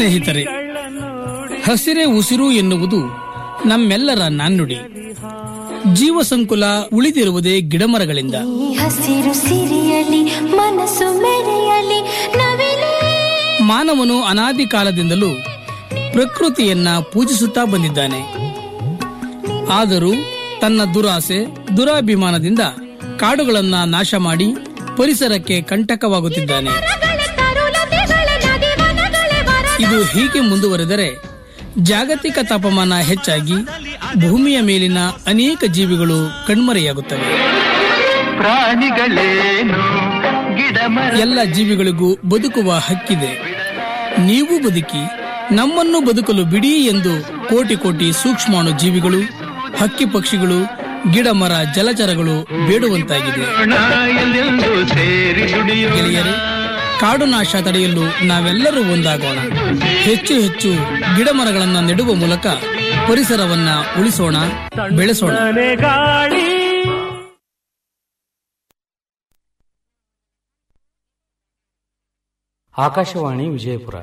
ಸ್ನೇಹಿತರೆ ಹಸಿರೇ ಉಸಿರು ಎನ್ನುವುದು ನಮ್ಮೆಲ್ಲರ ನಾಣ್ಣುಡಿ ಜೀವ ಸಂಕುಲ ಉಳಿದಿರುವುದೇ ಗಿಡಮರಗಳಿಂದ ಈ ಹಸಿರು ಸಿರಿಯಲಿ ಮನಸ್ಸು ಮೆರೆಯಲಿ ನವಿಲೇ ಮಾನವನು ಅನಾದಿ ಕಾಲದಿಂದಲೂ ಪ್ರಕೃತಿಯನ್ನ ಪೂಜಿಸುತ್ತಾ ಬಂದಿದ್ದಾನೆ ಆದರೂ ತನ್ನ ದುರಾಸೆ ದುರಾಭಿಮಾನದಿಂದ ಕಾಡುಗಳನ್ನ ನಾಶ ಮಾಡಿ ಪರಿಸರಕ್ಕೆ ಕಂಟಕವಾಗುತ್ತಿದ್ದಾನೆ ಇದು ಹೀಗೆ ಮುಂದುವರೆದರೆ ಜಾಗತಿಕ ತಾಪಮಾನ ಹೆಚ್ಚಾಗಿ ಭೂಮಿಯ ಮೇಲಿನ ಅನೇಕ ಜೀವಿಗಳು ಕಣ್ಮರೆಯಾಗುತ್ತವೆ ಪ್ರಾಣಿಗಳೇನು ಗಿಡ ಮರ ಎಲ್ಲ ಜೀವಿಗಳಿಗೂ ಬದುಕುವ ಹಕ್ಕಿದೆ ನೀವು ಬದುಕಿ ನಮ್ಮನ್ನು ಬದುಕಲು ಬಿಡಿ ಎಂದು ಕೋಟಿ ಕೋಟಿ ಸೂಕ್ಷ್ಮಾಣು ಜೀವಿಗಳು ಹಕ್ಕಿ ಪಕ್ಷಿಗಳು ಗಿಡ ಮರ ಜಲಚರಗಳು ಬೇಡುವಂತಾಗಿದೆ ಎಲ್ಲೆಂದು ಸೇರಿ ದುಡಿಯೋಣ ಗೆಳೆಯರೆ ಕಾಡು ನಾಶ ತಡೆಯಲು ನಾವೆಲ್ಲರೂ ಒಂದಾಗೋಣ ಹೆಚ್ಚು ಹೆಚ್ಚು ಗಿಡ ಮರಗಳನ್ನು ನೆಡುವ ಮೂಲಕ ಪರಿಸರವನ್ನ ಉಳಿಸೋಣ ಬೆಳೆಸೋಣ ಗಾಳಿ ಆಕಾಶವಾಣಿ ವಿಜಯಪುರ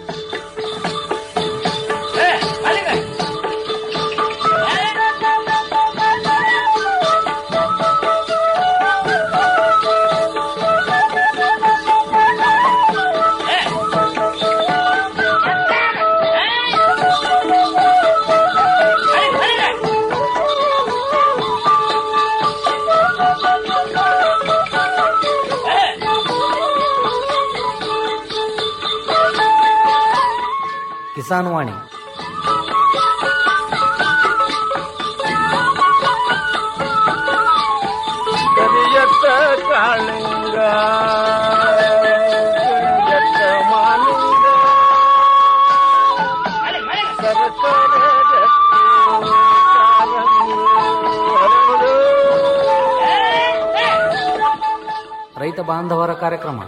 ಕಿಸಾನ್ ವಾಣಿ ಕರಿಯತ್ತ ಕಾಳಿಂಗ ಕರಿಯತ್ತ ಮಾಲಿಂಗ ಸರಸರ ಗಟ್ಟಿ ಕಾಲಂಗಿ ಹರಡು. ರೈತ ಬಾಂಧವರ ಕಾರ್ಯಕ್ರಮ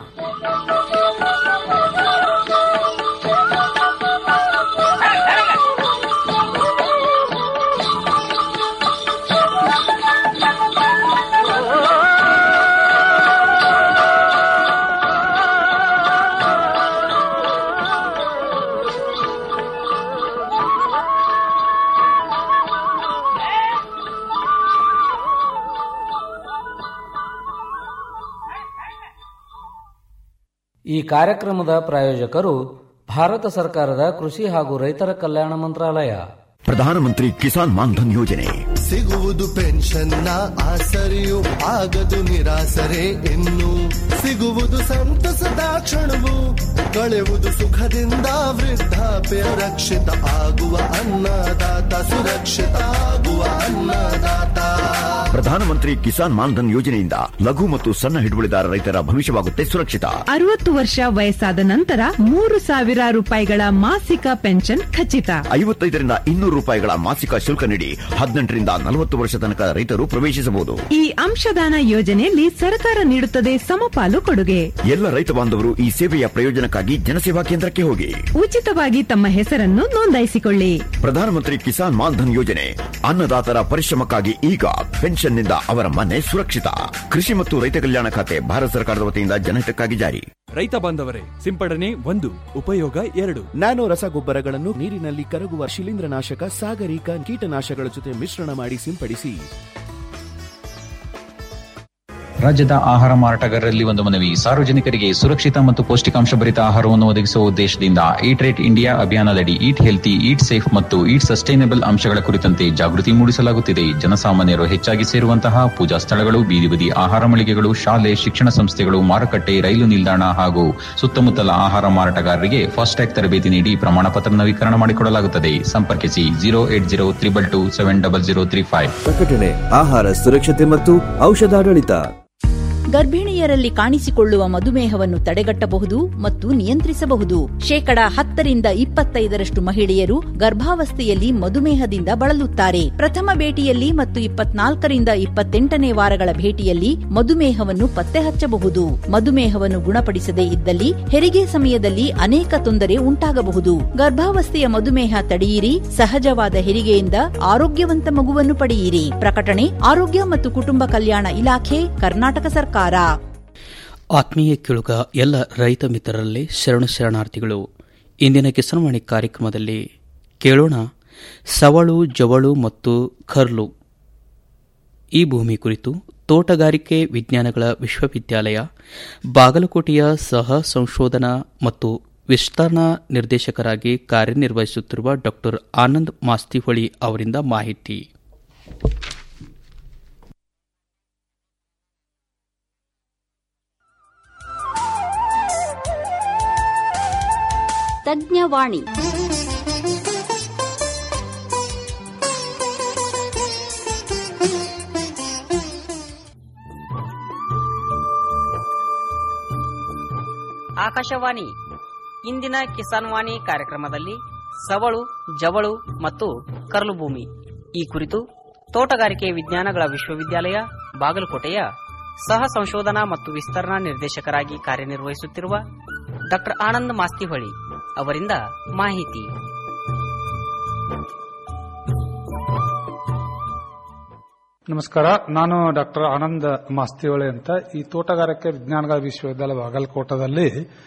ಈ ಕಾರ್ಯಕ್ರಮದ ಪ್ರಾಯೋಜಕರು ಭಾರತ ಸರ್ಕಾರದ ಕೃಷಿ ಹಾಗೂ ರೈತರ ಕಲ್ಯಾಣ ಮಂತ್ರಾಲಯ ಪ್ರಧಾನಮಂತ್ರಿ ಕಿಸಾನ್ ಮಾನ್ಧನ್ ಯೋಜನೆ ಸಿಗುವುದು ಪೆನ್ಷನ್ನ ಆಸರೆಯು ಆಗದು ನಿರಾಸರೆ ಇನ್ನು ಸಿಗುವುದು ಸಂತಸದ ಕ್ಷಣವು ಕಳೆವುದು ಸುಖದಿಂದ ವೃದ್ಧಾಪ್ಯ ರಕ್ಷಿತ ಆಗುವ ಅನ್ನದಾತ ಸುರಕ್ಷಿತ ಆಗುವ ಅನ್ನದಾತ ಪ್ರಧಾನಮಂತ್ರಿ ಕಿಸಾನ್ ಮಾನ್ಧನ್ ಯೋಜನೆಯಿಂದ ಲಘು ಮತ್ತು ಸಣ್ಣ ಹಿಡುವಳಿದಾರ ರೈತರ ಭವಿಷ್ಯವಾಗುತ್ತೆ ಸುರಕ್ಷಿತ ಅರವತ್ತು ವರ್ಷ ವಯಸ್ಸಾದ ನಂತರ ಮೂರು ಸಾವಿರ ರೂಪಾಯಿಗಳ ಮಾಸಿಕ ಪೆನ್ಷನ್ ಖಚಿತ ಐವತ್ತೈದರಿಂದ ಇನ್ನೂರು ರೂಪಾಯಿಗಳ ಮಾಸಿಕ ಶುಲ್ಕ ನೀಡಿ ಹದಿನೆಂಟರಿಂದ ನಲವತ್ತು ವರ್ಷ ತನಕ ರೈತರು ಪ್ರವೇಶಿಸಬಹುದು ಈ ಅಂಶದಾನ ಯೋಜನೆಯಲ್ಲಿ ಸರ್ಕಾರ ನೀಡುತ್ತದೆ ಸಮಪಾಲು ಕೊಡುಗೆ ಎಲ್ಲ ರೈತ ಬಾಂಧವರು ಈ ಸೇವೆಯ ಪ್ರಯೋಜನಕ್ಕಾಗಿ ಜನಸೇವಾ ಕೇಂದ್ರಕ್ಕೆ ಹೋಗಿ ಉಚಿತವಾಗಿ ತಮ್ಮ ಹೆಸರನ್ನು ನೋಂದಾಯಿಸಿಕೊಳ್ಳಿ ಪ್ರಧಾನಮಂತ್ರಿ ಕಿಸಾನ್ ಮಾನ್ಧನ್ ಯೋಜನೆ ಅನ್ನದಾತರ ಪರಿಶ್ರಮಕ್ಕಾಗಿ ಈಗ ಪೆನ್ಷನ್ನಿಂದ ಅವರ ಮನೆ ಸುರಕ್ಷಿತ ಕೃಷಿ ಮತ್ತು ರೈತ ಕಲ್ಯಾಣ ಖಾತೆ ಭಾರತ ಸರ್ಕಾರದ ವತಿಯಿಂದ ಜನಹಿತಕ್ಕಾಗಿ ಜಾರಿ ರೈತ ಬಾಂಧವರೇ ಸಿಂಪಡಣೆ ಒಂದು ಉಪಯೋಗ ಎರಡು ನ್ಯಾನೋ ರಸಗೊಬ್ಬರಗಳನ್ನು ನೀರಿನಲ್ಲಿ ಕರಗುವ ಶಿಲೀಂಧ್ರನಾಶಕ ಸಾಗರಿಕ ಕೀಟನಾಶಕಗಳ ಜೊತೆ ಮಿಶ್ರಣ ಮಾಡಿ ಸಿಂಪಡಿಸಿ ರಾಜ್ಯದ ಆಹಾರ ಮಾರಾಟಗಾರರಲ್ಲಿ ಒಂದು ಮನವಿ ಸಾರ್ವಜನಿಕರಿಗೆ ಸುರಕ್ಷಿತ ಮತ್ತು ಪೌಷ್ಟಿಕಾಂಶ ಭರಿತ ಆಹಾರವನ್ನು ಒದಗಿಸುವ ಉದ್ದೇಶದಿಂದ ಈಟ್ ರೇಟ್ ಇಂಡಿಯಾ ಅಭಿಯಾನದಡಿ ಈಟ್ ಹೆಲ್ತಿ ಈಟ್ ಸೇಫ್ ಮತ್ತು ಈಟ್ ಸಸ್ಟೈನಬಲ್ ಅಂಶಗಳ ಕುರಿತಂತೆ ಜಾಗೃತಿ ಮೂಡಿಸಲಾಗುತ್ತಿದೆ ಜನಸಾಮಾನ್ಯರು ಹೆಚ್ಚಾಗಿ ಸೇರುವಂತಹ ಪೂಜಾ ಸ್ಥಳಗಳು ಬೀದಿ ಬದಿ ಆಹಾರ ಮಳಿಗೆಗಳು ಶಾಲೆ ಶಿಕ್ಷಣ ಸಂಸ್ಥೆಗಳು ಮಾರುಕಟ್ಟೆ ರೈಲು ನಿಲ್ದಾಣ ಹಾಗೂ ಸುತ್ತಮುತ್ತಲ ಆಹಾರ ಮಾರಾಟಗಾರರಿಗೆ ಫಾಸ್ಟ್ಯಾಗ್ ತರಬೇತಿ ನೀಡಿ ಪ್ರಮಾಣ ಪತ್ರ ನವೀಕರಣ ಮಾಡಿಕೊಡಲಾಗುತ್ತದೆ ಸಂಪರ್ಕಿಸಿ zero eight zero triple two seven double zero three five ಪ್ರಕಟಣೆ ಆಹಾರ ಸುರಕ್ಷತೆ ಮತ್ತು ಔಷಧಾಡಳಿತ ಗರ್ಭಿಣಿಯರಲ್ಲಿ ಕಾಣಿಸಿಕೊಳ್ಳುವ ಮಧುಮೇಹವನ್ನು ತಡೆಗಟ್ಟಬಹುದು ಮತ್ತು ನಿಯಂತ್ರಿಸಬಹುದು ಶೇಕಡ ಹತ್ತರಿಂದ ಇಪ್ಪತ್ತೈದರಷ್ಟು ಮಹಿಳೆಯರು ಗರ್ಭಾವಸ್ಥೆಯಲ್ಲಿ ಮಧುಮೇಹದಿಂದ ಬಳಲುತ್ತಾರೆ ಪ್ರಥಮ ಭೇಟಿಯಲ್ಲಿ ಮತ್ತು ಇಪ್ಪತ್ನಾಲ್ಕರಿಂದ ಇಪ್ಪತ್ತೆಂಟನೇ ವಾರಗಳ ಭೇಟಿಯಲ್ಲಿ ಮಧುಮೇಹವನ್ನು ಪತ್ತೆ ಹಚ್ಚಬಹುದು ಮಧುಮೇಹವನ್ನು ಗುಣಪಡಿಸದೇ ಇದ್ದಲ್ಲಿ ಹೆರಿಗೆ ಸಮಯದಲ್ಲಿ ಅನೇಕ ತೊಂದರೆ ಉಂಟಾಗಬಹುದು ಗರ್ಭಾವಸ್ಥೆಯ ಮಧುಮೇಹ ತಡೆಯಿರಿ ಸಹಜವಾದ ಹೆರಿಗೆಯಿಂದ ಆರೋಗ್ಯವಂತ ಮಗುವನ್ನು ಪಡೆಯಿರಿ ಪ್ರಕಟಣೆ ಆರೋಗ್ಯ ಮತ್ತು ಕುಟುಂಬ ಕಲ್ಯಾಣ ಇಲಾಖೆ ಕರ್ನಾಟಕ ಸರ್ಕಾರ ಆತ್ಮೀಯ ಕೇಳುಗ ಎಲ್ಲ ರೈತ ಮಿತ್ರರಲ್ಲಿ ಶರಣು ಶರಣಾರ್ಥಿಗಳು ಇಂದಿನ ಕಿಸನವಾಣಿ ಕಾರ್ಯಕ್ರಮದಲ್ಲಿ ಕೇಳೋಣ ಸವಳು ಜವಳು ಮತ್ತು ಖರ್ಲು ಈ ಭೂಮಿ ಕುರಿತು ತೋಟಗಾರಿಕೆ ವಿಜ್ಞಾನಗಳ ವಿಶ್ವವಿದ್ಯಾಲಯ ಬಾಗಲಕೋಟೆಯ ಸಹ ಸಂಶೋಧನಾ ಮತ್ತು ವಿಸ್ತರಣಾ ನಿರ್ದೇಶಕರಾಗಿ ಕಾರ್ಯನಿರ್ವಹಿಸುತ್ತಿರುವ ಡಾ ಆನಂದ್ ಮಾಸ್ತಿಹೊಳಿ ಅವರಿಂದ ಮಾಹಿತಿ ತಜ್ಞವಾಣಿ ಆಕಾಶವಾಣಿ ಇಂದಿನ ಕಿಸಾನ್ ವಾಣಿ ಕಾರ್ಯಕ್ರಮದಲ್ಲಿ ಸವಳು ಜವಳು ಮತ್ತು ಕರ್ಲು ಭೂಮಿ ಈ ಕುರಿತು ತೋಟಗಾರಿಕೆ ವಿಜ್ಞಾನಗಳ ವಿಶ್ವವಿದ್ಯಾಲಯ ಬಾಗಲಕೋಟೆಯ ಸಹ ಸಂಶೋಧನಾ ಮತ್ತು ವಿಸ್ತರಣಾ ನಿರ್ದೇಶಕರಾಗಿ ಕಾರ್ಯನಿರ್ವಹಿಸುತ್ತಿರುವ ಡಾ ಆನಂದ್ ಮಾಸ್ತಿಹೊಳಿ ಅವರಿಂದ ಮಾಹಿತಿ ನಮಸ್ಕಾರ ನಾನು ಡಾಕ್ಟರ್ ಆನಂದ್ ಮಾಸ್ತಿಹೊಳೆ ಅಂತ ಈ ತೋಟಗಾರಿಕೆ ವಿಜ್ಞಾನಗಳ ವಿಶ್ವವಿದ್ಯಾಲಯ ಬಾಗಲಕೋಟದಲ್ಲಿ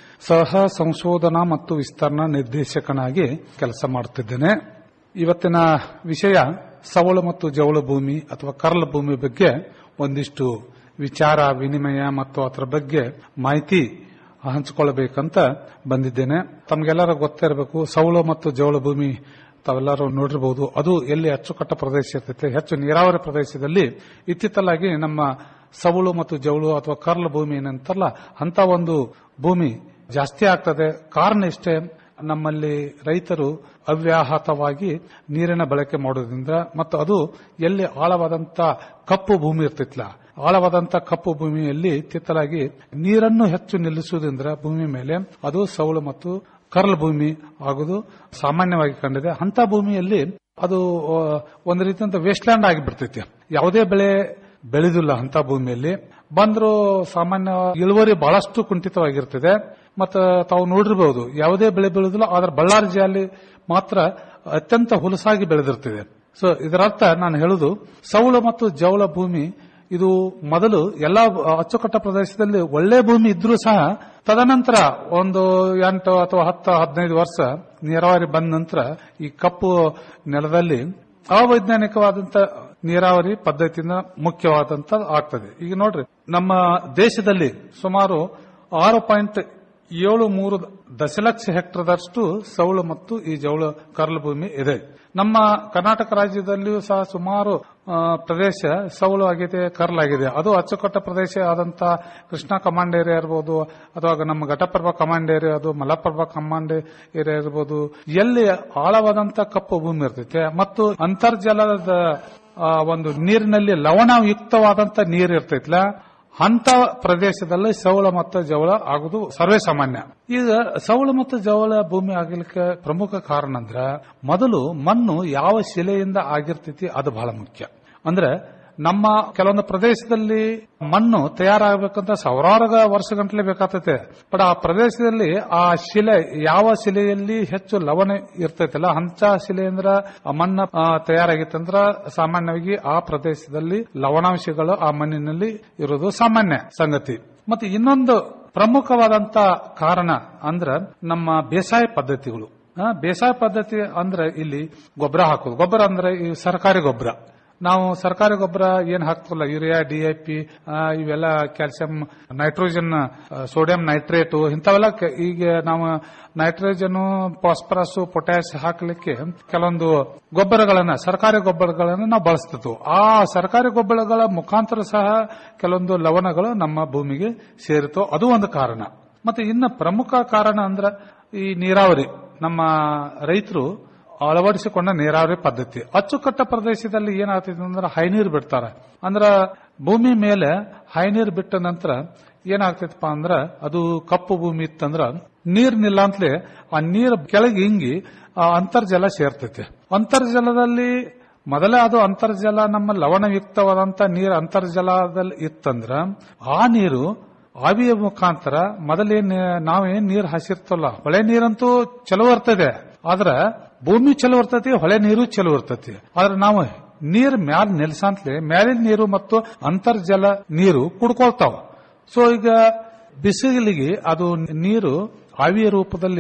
ಸಹ ಸಂಶೋಧನಾ ಮತ್ತು ವಿಸ್ತರಣಾ ನಿರ್ದೇಶಕನಾಗಿ ಕೆಲಸ ಮಾಡುತ್ತಿದ್ದೇನೆ ಇವತ್ತಿನ ವಿಷಯ ಸವಳು ಮತ್ತು ಜವಳು ಭೂಮಿ ಅಥವಾ ಕರ್ಲ್ ಭೂಮಿ ಬಗ್ಗೆ ಒಂದಿಷ್ಟು ವಿಚಾರ ವಿನಿಮಯ ಮತ್ತು ಅದರ ಬಗ್ಗೆ ಮಾಹಿತಿ ಹಂಚಿಕೊಳ್ಳಬೇಕಂತ ಬಂದಿದ್ದೇನೆ ತಮಗೆಲ್ಲರ ಗೊತ್ತಿರಬೇಕು ಸವಳು ಮತ್ತು ಜವಳು ಭೂಮಿ ತಾವೆಲ್ಲರೂ ನೋಡಿರಬಹುದು ಅದು ಎಲ್ಲಿ ಅಚ್ಚುಕಟ್ಟ ಪ್ರದೇಶ ಇರ್ತೈತೆ ಹೆಚ್ಚು ನೀರಾವರಿ ಪ್ರದೇಶದಲ್ಲಿ ಇತ್ತಿತ್ತಲಾಗಿ ನಮ್ಮ ಸವಳು ಮತ್ತು ಜವಳು ಅಥವಾ ಕರ್ಲ್ ಭೂಮಿ ಏನಂತಾರಲ್ಲ ಅಂತ ಒಂದು ಭೂಮಿ ಜಾಸ್ತಿ ಆಗ್ತದೆ ಕಾರಣ ಇಷ್ಟೇ ನಮ್ಮಲ್ಲಿ ರೈತರು ಅವ್ಯಾಹತವಾಗಿ ನೀರಿನ ಬಳಕೆ ಮಾಡೋದ್ರಿಂದ ಮತ್ತು ಅದು ಎಲ್ಲಿ ಆಳವಾದಂತ ಕಪ್ಪು ಭೂಮಿ ಇರ್ತಿತ್ಲ ಆಳವಾದಂತ ಕಪ್ಪು ಭೂಮಿಯಲ್ಲಿ ತಿತ್ತಲಾಗಿ ನೀರನ್ನು ಹೆಚ್ಚು ನಿಲ್ಲಿಸುವುದರಿಂದ ಭೂಮಿ ಮೇಲೆ ಅದು ಸವಳು ಮತ್ತು ಕರ್ಲ್ ಭೂಮಿ ಆಗುವುದು ಸಾಮಾನ್ಯವಾಗಿ ಕಂಡಿದೆ ಅಂತ ಭೂಮಿಯಲ್ಲಿ ಅದು ಆ, ಒಂದು ರೀತಿಯಂತ ವೇಸ್ಟ್ಲ್ಯಾಂಡ್ ಆಗಿಬಿಡ್ತೈತಿ ಯಾವುದೇ ಬೆಳೆ ಬೆಳೆದಿಲ್ಲ ಅಂತ ಭೂಮಿಯಲ್ಲಿ ಬಂದ್ರು ಸಾಮಾನ್ಯ ಇಳುವರಿ ಬಹಳಷ್ಟು ಕುಂಠಿತವಾಗಿರ್ತದೆ ಮತ್ತು ತಾವು ನೋಡಿರಬಹುದು ಯಾವುದೇ ಬೆಳೆ ಬೆಳೆದಿಲ್ಲ ಆದ್ರೆ ಬಳ್ಳಾರಿ ಜಿಲ್ಲೆ ಮಾತ್ರ ಅತ್ಯಂತ ಹುಲಸಾಗಿ ಬೆಳೆದಿರ್ತದೆ ಸೊ ಇದರರ್ಥ ನಾನು ಹೇಳುದು ಸೌಳ ಮತ್ತು ಜವಳ ಭೂಮಿ ಇದು ಮೊದಲು ಎಲ್ಲ ಅಚ್ಚುಕಟ್ಟ ಪ್ರದೇಶದಲ್ಲಿ ಒಳ್ಳೆ ಭೂಮಿ ಇದ್ರೂ ಸಹ ತದನಂತರ ಒಂದು ಎಂಟು ಅಥವಾ ಹತ್ತು ಹದಿನೈದು ವರ್ಷ ನೀರಾವರಿ ಬಂದ ನಂತರ ಈ ಕಪ್ಪು ನೆಲದಲ್ಲಿ ಅವೈಜ್ಞಾನಿಕವಾದಂತ ನೀರಾವರಿ ಪದ್ಧತಿಯಿಂದ ಮುಖ್ಯವಾದಂತ ಆಗ್ತದೆ ಈಗ ನೋಡ್ರಿ ನಮ್ಮ ದೇಶದಲ್ಲಿ ಸುಮಾರು ಆರು ಪಾಯಿಂಟ್ ಏಳು ಮೂರು ದಶಲಕ್ಷ ಹೆಕ್ಟರ್ದಷ್ಟು ಸೌಳು ಮತ್ತು ಈ ಜೌಳು ಕರ್ಲು ಭೂಮಿ ಇದೆ ನಮ್ಮ ಕರ್ನಾಟಕ ರಾಜ್ಯದಲ್ಲಿಯೂ ಸಹ ಸುಮಾರು ಆ, ಪ್ರದೇಶ ಸೌಳು ಆಗಿದೆ ಕರ್ಲ್ ಆಗಿದೆ ಅದು ಅಚ್ಚುಕಟ್ಟ ಪ್ರದೇಶ ಆದಂತ ಕೃಷ್ಣಾ ಕಮಾಂಡ್ ಏರಿಯಾ ಇರ್ಬೋದು ಅಥವಾ ನಮ್ಮ ಘಟಪ್ರಭಾ ಕಮಾಂಡ್ ಏರಿಯಾ ಅದು ಮಲಪ್ರಭಾ ಕಮಾಂಡ್ ಏರಿಯಾ ಇರ್ಬೋದು ಎಲ್ಲಿ ಆಳವಾದಂತ ಕಪ್ಪು ಭೂಮಿ ಇರ್ತೈತೆ ಮತ್ತು ಅಂತರ್ಜಲದ ಆ, ಒಂದು ನೀರಿನಲ್ಲಿ ಲವಣಯುಕ್ತವಾದಂತ ನೀರು ಇರ್ತೈತ್ಲ ಅಂತ ಪ್ರದೇಶದಲ್ಲಿ ಸೌಳ ಮತ್ತು ಜವಳ ಆಗುದು ಸರ್ವೇ ಸಾಮಾನ್ಯ ಈಗ ಸೌಳ ಮತ್ತು ಜವಳ ಭೂಮಿ ಆಗಲಿಕ್ಕೆ ಪ್ರಮುಖ ಕಾರಣ ಅಂದ್ರ ಮೊದಲು ಮಣ್ಣು ಯಾವ ಶಿಲೆಯಿಂದ ಆಗಿರ್ತೈತಿ ಅದು ಬಹಳ ಮುಖ್ಯ ಅಂದ್ರೆ ನಮ್ಮ ಕೆಲವೊಂದು ಪ್ರದೇಶದಲ್ಲಿ ಮಣ್ಣು ತಯಾರಾಗಬೇಕಂತ ಸಾವಿರಾರು ವರ್ಷಗಂಟಲೆ ಬೇಕಾಗ್ತೈತೆ ಬಟ್ ಆ ಪ್ರದೇಶದಲ್ಲಿ ಆ ಶಿಲೆ ಯಾವ ಶಿಲೆಯಲ್ಲಿ ಹೆಚ್ಚು ಲವಣ ಇರ್ತೈತಲ್ಲ ಅಂತ ಶಿಲೆ ಅಂದ್ರ ಆ ಮಣ್ಣ ಆ, ತಯಾರಾಗಿತ್ತಂದ್ರ ಸಾಮಾನ್ಯವಾಗಿ ಆ ಪ್ರದೇಶದಲ್ಲಿ ಲವಣಾಂಶಗಳು ಆ ಮಣ್ಣಿನಲ್ಲಿ ಇರೋದು ಸಾಮಾನ್ಯ ಸಂಗತಿ ಮತ್ತೆ ಇನ್ನೊಂದು ಪ್ರಮುಖವಾದಂತ ಕಾರಣ ಅಂದ್ರ ನಮ್ಮ ಬೇಸಾಯ ಪದ್ಧತಿಗಳು ಆ, ಬೇಸಾಯ ಪದ್ಧತಿ ಅಂದ್ರೆ ಇಲ್ಲಿ ಗೊಬ್ಬರ ಹಾಕೋದು ಗೊಬ್ಬರ ಅಂದ್ರೆ ಈ ಸರ್ಕಾರಿ ಗೊಬ್ಬರ ನಾವು ಸರ್ಕಾರಿ ಗೊಬ್ಬರ ಏನ್ ಹಾಕ್ತಿಲ್ಲ ಯೂರಿಯಾ ಡಿಐಪಿ ಇವೆಲ್ಲ ಕ್ಯಾಲ್ಸಿಯಂ ನೈಟ್ರೋಜನ್ ಸೋಡಿಯಂ ನೈಟ್ರೇಟ್ ಇಂಥವೆಲ್ಲ ಕೆ- ಈಗ ನಾವು ನೈಟ್ರೋಜನ್ ಫಾಸ್ಫರಸ್ ಪೊಟ್ಯಾಶ್ ಹಾಕಲಿಕ್ಕೆ ಕೆಲವೊಂದು ಗೊಬ್ಬರಗಳನ್ನ ಸರ್ಕಾರಿ ಗೊಬ್ಬರಗಳನ್ನ ನಾವು ಬಳಸ್ತಿದ್ವು ಆ ಸರ್ಕಾರಿ ಗೊಬ್ಬರಗಳ ಮುಖಾಂತರ ಸಹ ಕೆಲವೊಂದು ಲವಣಗಳು ನಮ್ಮ ಭೂಮಿಗೆ ಸೇರಿತು ಅದು ಒಂದು ಕಾರಣ ಮತ್ತೆ ಇನ್ನು ಪ್ರಮುಖ ಕಾರಣ ಅಂದ್ರೆ ಈ ನೀರಾವರಿ ನಮ್ಮ ರೈತರು ಅಳವಡಿಸಿಕೊಂಡ ನೀರಾವರಿ ಪದ್ಧತಿ ಅಚ್ಚುಕಟ್ಟ ಪ್ರದೇಶದಲ್ಲಿ ಏನಾಗ್ತೈತೆ ಅಂದ್ರೆ ಹೈನೀರು ಬಿಡ್ತಾರೆ ಅಂದ್ರ ಭೂಮಿ ಮೇಲೆ ಹೈನೀರು ಬಿಟ್ಟ ನಂತರ ಏನಾಗ್ತೈತಪ್ಪ ಅಂದ್ರ ಅದು ಕಪ್ಪು ಭೂಮಿ ಇತ್ತಂದ್ರ ನೀರ್ ನಿಲ್ಲ ಅಂತಲೇ ಆ ನೀರ್ ಕೆಳಗೆ ಹಿಂಗಿ ಆ ಅಂತರ್ಜಲ ಸೇರ್ತೈತೆ ಅಂತರ್ಜಲದಲ್ಲಿ ಮೊದಲೇ ಅದು ಅಂತರ್ಜಲ ನಮ್ಮ ಲವಣಯುಕ್ತವಾದಂತ ನೀರು ಅಂತರ್ಜಲದಲ್ಲಿ ಇತ್ತಂದ್ರ ಆ ನೀರು ಆವಿಯ ಮುಖಾಂತರ ಮೊದಲೇನ್ ನಾವೇನ್ ನೀರ್ ಹಾಸಿರ್ತಲ್ಲ ಹೊಳೆ ನೀರಂತೂ ಚಲೋ ಇರ್ತದೆ ಆದ್ರ ಭೂಮಿ ಚಲೋ ಇರ್ತೈತಿ ಹೊಳೆ ನೀರು ಚಲೋ ಇರ್ತೈತಿ ಆದ್ರೆ ನಾವು ನೀರ್ ಮ್ಯಾಲ ನಿಲ್ಸಂತ್ಲೆ ಮ್ಯಾಲಿನ ನೀರು ಮತ್ತು ಅಂತರ್ಜಲ ನೀರು ಕುಡ್ಕೊಳ್ತಾವ ಸೊ ಈಗ ಬಿಸಿಲಿಗೆ ಅದು ನೀರು ಆವಿಯ ರೂಪದಲ್ಲಿ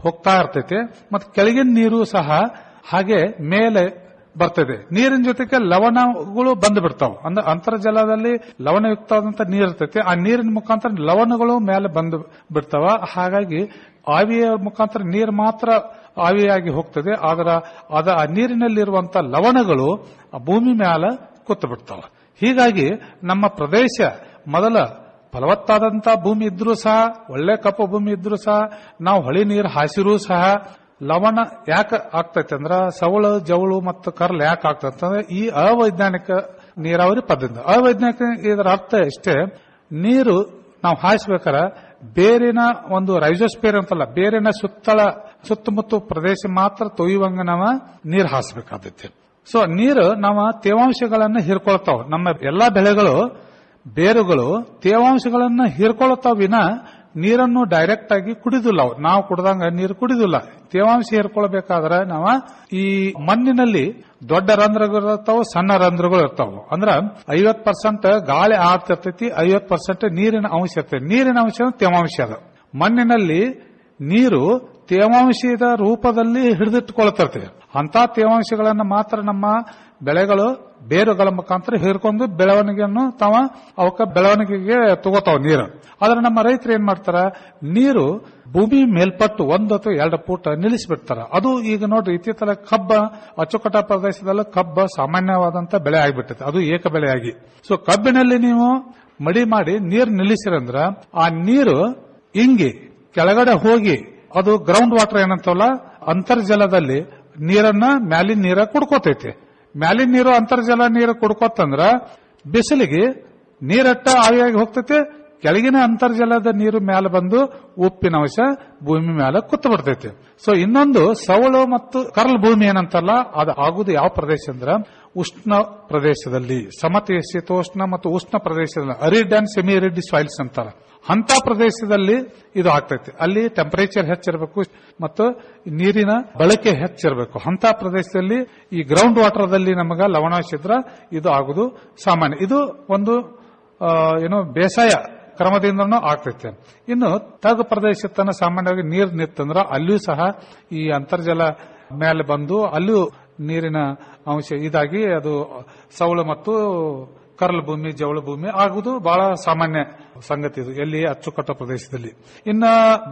ಹೋಗ್ತಾ ಇರ್ತೈತಿ ಮತ್ತು ಕೆಳಗಿನ ನೀರು ಸಹ ಹಾಗೆ ಮೇಲೆ ಬರ್ತದೆ ನೀರಿನ ಜೊತೆಗೆ ಲವಣಗಳು ಬಂದು ಬಿಡ್ತಾವ ಅಂದ್ರೆ ಅಂತರ್ಜಲದಲ್ಲಿ ಲವಣಯುಕ್ತವಾದಂತ ನೀರು ಇರ್ತೈತಿ ಆ ನೀರಿನ ಮುಖಾಂತರ ಲವಣಗಳು ಮೇಲೆ ಬಂದು ಬಿಡ್ತಾವ ಹಾಗಾಗಿ ಆವಿಯ ಮುಖಾಂತರ ನೀರು ಮಾತ್ರ ಆವಿಯಾಗಿ ಹೋಗ್ತದೆ ಆದ್ರೆ ಅದ ಆ ನೀರಿನಲ್ಲಿರುವಂತ ಲವಣಗಳು ಆ ಭೂಮಿ ಮೇಲೆ ಕೂತು ಬಿಡ್ತಾವ ಹೀಗಾಗಿ ನಮ್ಮ ಪ್ರದೇಶ ಮೊದಲ ಫಲವತ್ತಾದಂತ ಭೂಮಿ ಇದ್ರೂ ಸಹ ಒಳ್ಳೆ ಕಪ್ಪು ಭೂಮಿ ಇದ್ರೂ ಸಹ ನಾವು ಹೊಳಿ ನೀರು ಹಾಸಿರೂ ಸಹ ಲವಣ ಯಾಕೆ ಆಗ್ತೈತೆ ಅಂದ್ರ ಸವಳು ಜವಳು ಮತ್ತು ಕರ್ಲ್ ಯಾಕೆ ಆಗ್ತೈತೆ ಅಂದ್ರೆ ಈ ಅವೈಜ್ಞಾನಿಕ ನೀರಾವರಿ ಪದ್ಧತಿ ಅವೈಜ್ಞಾನಿಕ ಇದರ ಅರ್ಥ ಇಷ್ಟೇ ನೀರು ನಾವು ಹಾಯಿಸ್ಬೇಕಾರ ಬೇರಿನ ಒಂದು ರೈಜೋಸ್ಪೇರ್ ಅಂತಲ್ಲ ಬೇರಿನ ಸುತ್ತಳ ಸುತ್ತಮುತ್ತ ಪ್ರದೇಶ ಮಾತ್ರ ತೊಯ್ಯುವಂಗ ನಾವ ನೀರು ಹಾಯಿಸಬೇಕಾದೈತಿ ಸೊ ನೀರು ನಾವು ತೇವಾಂಶಗಳನ್ನ ಹೀರ್ಕೊಳ್ತಾವ ನಮ್ಮ ಎಲ್ಲಾ ಬೆಳೆಗಳು ಬೇರುಗಳು ತೇವಾಂಶಗಳನ್ನ ಹೀರ್ಕೊಳ್ತಾವ ವಿನ ನೀರನ್ನು ಡೈರೆಕ್ಟ್ ಆಗಿ ಕುಡಿದಿಲ್ಲ ಅವು. ನಾವು ಕುಡ್ದಂಗ ನೀರು ಕುಡಿದಿಲ್ಲ ತೇವಾಂಶ ಹೀರ್ಕೊಳ್ಬೇಕಾದ್ರೆ ನಾವ ಈ ಮಣ್ಣಿನಲ್ಲಿ ದೊಡ್ಡ ರಂಧ್ರಗಳು ಇರ್ತಾವ ಸಣ್ಣ ರಂಧ್ರಗಳು ಇರ್ತಾವ ಅಂದ್ರ ಐವತ್ ಪರ್ಸೆಂಟ್ ಗಾಳಿ ಆಡ್ತಿರ್ತೈತಿ ಐವತ್ ಪರ್ಸೆಂಟ್ ನೀರಿನ ಅಂಶ ಇರ್ತೈತಿ ನೀರಿನ ಅಂಶ ಅಂದ್ರೆ ತೇವಾಂಶ ಅದ ಮಣ್ಣಿನಲ್ಲಿ ನೀರು ತೇವಾಂಶದ ರೂಪದಲ್ಲಿ ಹಿಡಿದಿಟ್ಟುಕೊಳ್ತಿರ್ತದೆ ಅಂತ ತೇವಾಂಶಗಳನ್ನ ಮಾತ್ರ ನಮ್ಮ ಬೆಳೆಗಳು ಬೇರುಗಳ ಮುಖಾಂತರ ಹೀರ್ಕೊಂಡು ಬೆಳವಣಿಗೆಯನ್ನು ತಾವ ಅವಕ್ಕ ಬೆಳವಣಿಗೆಗೆ ತಗೋತಾವ ನೀರು ಆದ್ರೆ ನಮ್ಮ ರೈತರು ಏನ್ ಮಾಡ್ತಾರ ನೀರು ಭೂಮಿ ಮೇಲ್ಪಟ್ಟು ಒಂದು ಅಥವಾ ಎರಡು ಫೂಟ್ ನಿಲ್ಲಿಸಿಬಿಡ್ತಾರ ಅದು ಈಗ ನೋಡ್ರಿ ಇತ್ತೀಚಲ ಕಬ್ಬ ಅಚ್ಚುಕಟ್ಟ ಪ್ರದೇಶದಲ್ಲೂ ಕಬ್ಬ ಸಾಮಾನ್ಯವಾದಂತ ಬೆಳೆ ಆಗಿಬಿಟ್ಟೈತೆ ಅದು ಏಕ ಬೆಳೆಯಾಗಿ ಸೊ ಕಬ್ಬಿನಲ್ಲಿ ನೀವು ಮಡಿ ಮಾಡಿ ನೀರು ನಿಲ್ಲಿಸಿರಂದ್ರ ಆ ನೀರು ಇಂಗಿ ಕೆಳಗಡೆ ಹೋಗಿ ಅದು ಗ್ರೌಂಡ್ ವಾಟರ್ ಏನಂತವಲ್ಲ ಅಂತರ್ಜಲದಲ್ಲಿ ನೀರನ್ನ ಮ್ಯಾಲಿನ ನೀರ ಕುಡ್ಕೋತೈತಿ ಮ್ಯಾಲಿನ ನೀರು ಅಂತರ್ಜಲ ನೀರು ಕುಡ್ಕೋತಂದ್ರ ಬಿಸಿಲಿಗೆ ನೀರಟ್ಟ ಆವಿಯಾಗಿ ಹೋಗ್ತೈತಿ ಕೆಳಗಿನ ಅಂತರ್ಜಲದ ನೀರು ಮೇಲೆ ಬಂದು ಉಪ್ಪಿನ ಅಂಶ ಭೂಮಿ ಮೇಲೆ ಕುತ್ತು ಬಿಡ್ತೈತಿ ಸೊ ಇನ್ನೊಂದು ಸವಳು ಮತ್ತು ಕರ್ಲ್ ಭೂಮಿ ಏನಂತಲ್ಲ ಅದು ಆಗುದು ಯಾವ ಪ್ರದೇಶ ಅಂದ್ರ ಉಷ್ಣ ಪ್ರದೇಶದಲ್ಲಿ ಸಮಶೀತೋಷ್ಣ ಮತ್ತು ಉಷ್ಣ ಪ್ರದೇಶದಲ್ಲಿ arid and semi arid soils ಅಂತಾರ ಅಂತ ಪ್ರದೇಶದಲ್ಲಿ ಇದು ಆಗ್ತೈತಿ ಅಲ್ಲಿ ಟೆಂಪರೇಚರ್ ಹೆಚ್ಚಿರಬೇಕು ಮತ್ತು ನೀರಿನ ಬಳಕೆ ಹೆಚ್ಚಿರಬೇಕು ಅಂತ ಪ್ರದೇಶದಲ್ಲಿ ಈ ಗ್ರೌಂಡ್ ವಾಟರ್ದಲ್ಲಿ ನಮಗ ಲವಣಾಂಶ ಇದ್ರ ಇದು ಆಗುದು ಸಾಮಾನ್ಯ ಇದು ಒಂದು ಆ, ಏನು ಬೇಸಾಯ ಕ್ರಮದಿಂದನೂ ಆಗ್ತೈತೆ ಇನ್ನು ತಗ್ಗು ಪ್ರದೇಶ ತನ ಸಾಮಾನ್ಯವಾಗಿ ನೀರು ನಿತ್ತಂದ್ರ ಅಲ್ಲಿಯೂ ಸಹ ಈ ಅಂತರ್ಜಲ ಮೇಲೆ ಬಂದು ಅಲ್ಲಿಯೂ ನೀರಿನ ಅಂಶ ಇದಾಗಿ ಅದು ಸವಳು ಮತ್ತು ಕರ್ಲ್ ಭೂಮಿ ಜವಳು ಭೂಮಿ ಆಗುವುದು ಬಹಳ ಸಾಮಾನ್ಯ ಸಂಗತಿ ಇದು ಎಲ್ಲಿ ಅಚ್ಚುಕಟ್ಟ ಪ್ರದೇಶದಲ್ಲಿ ಇನ್ನ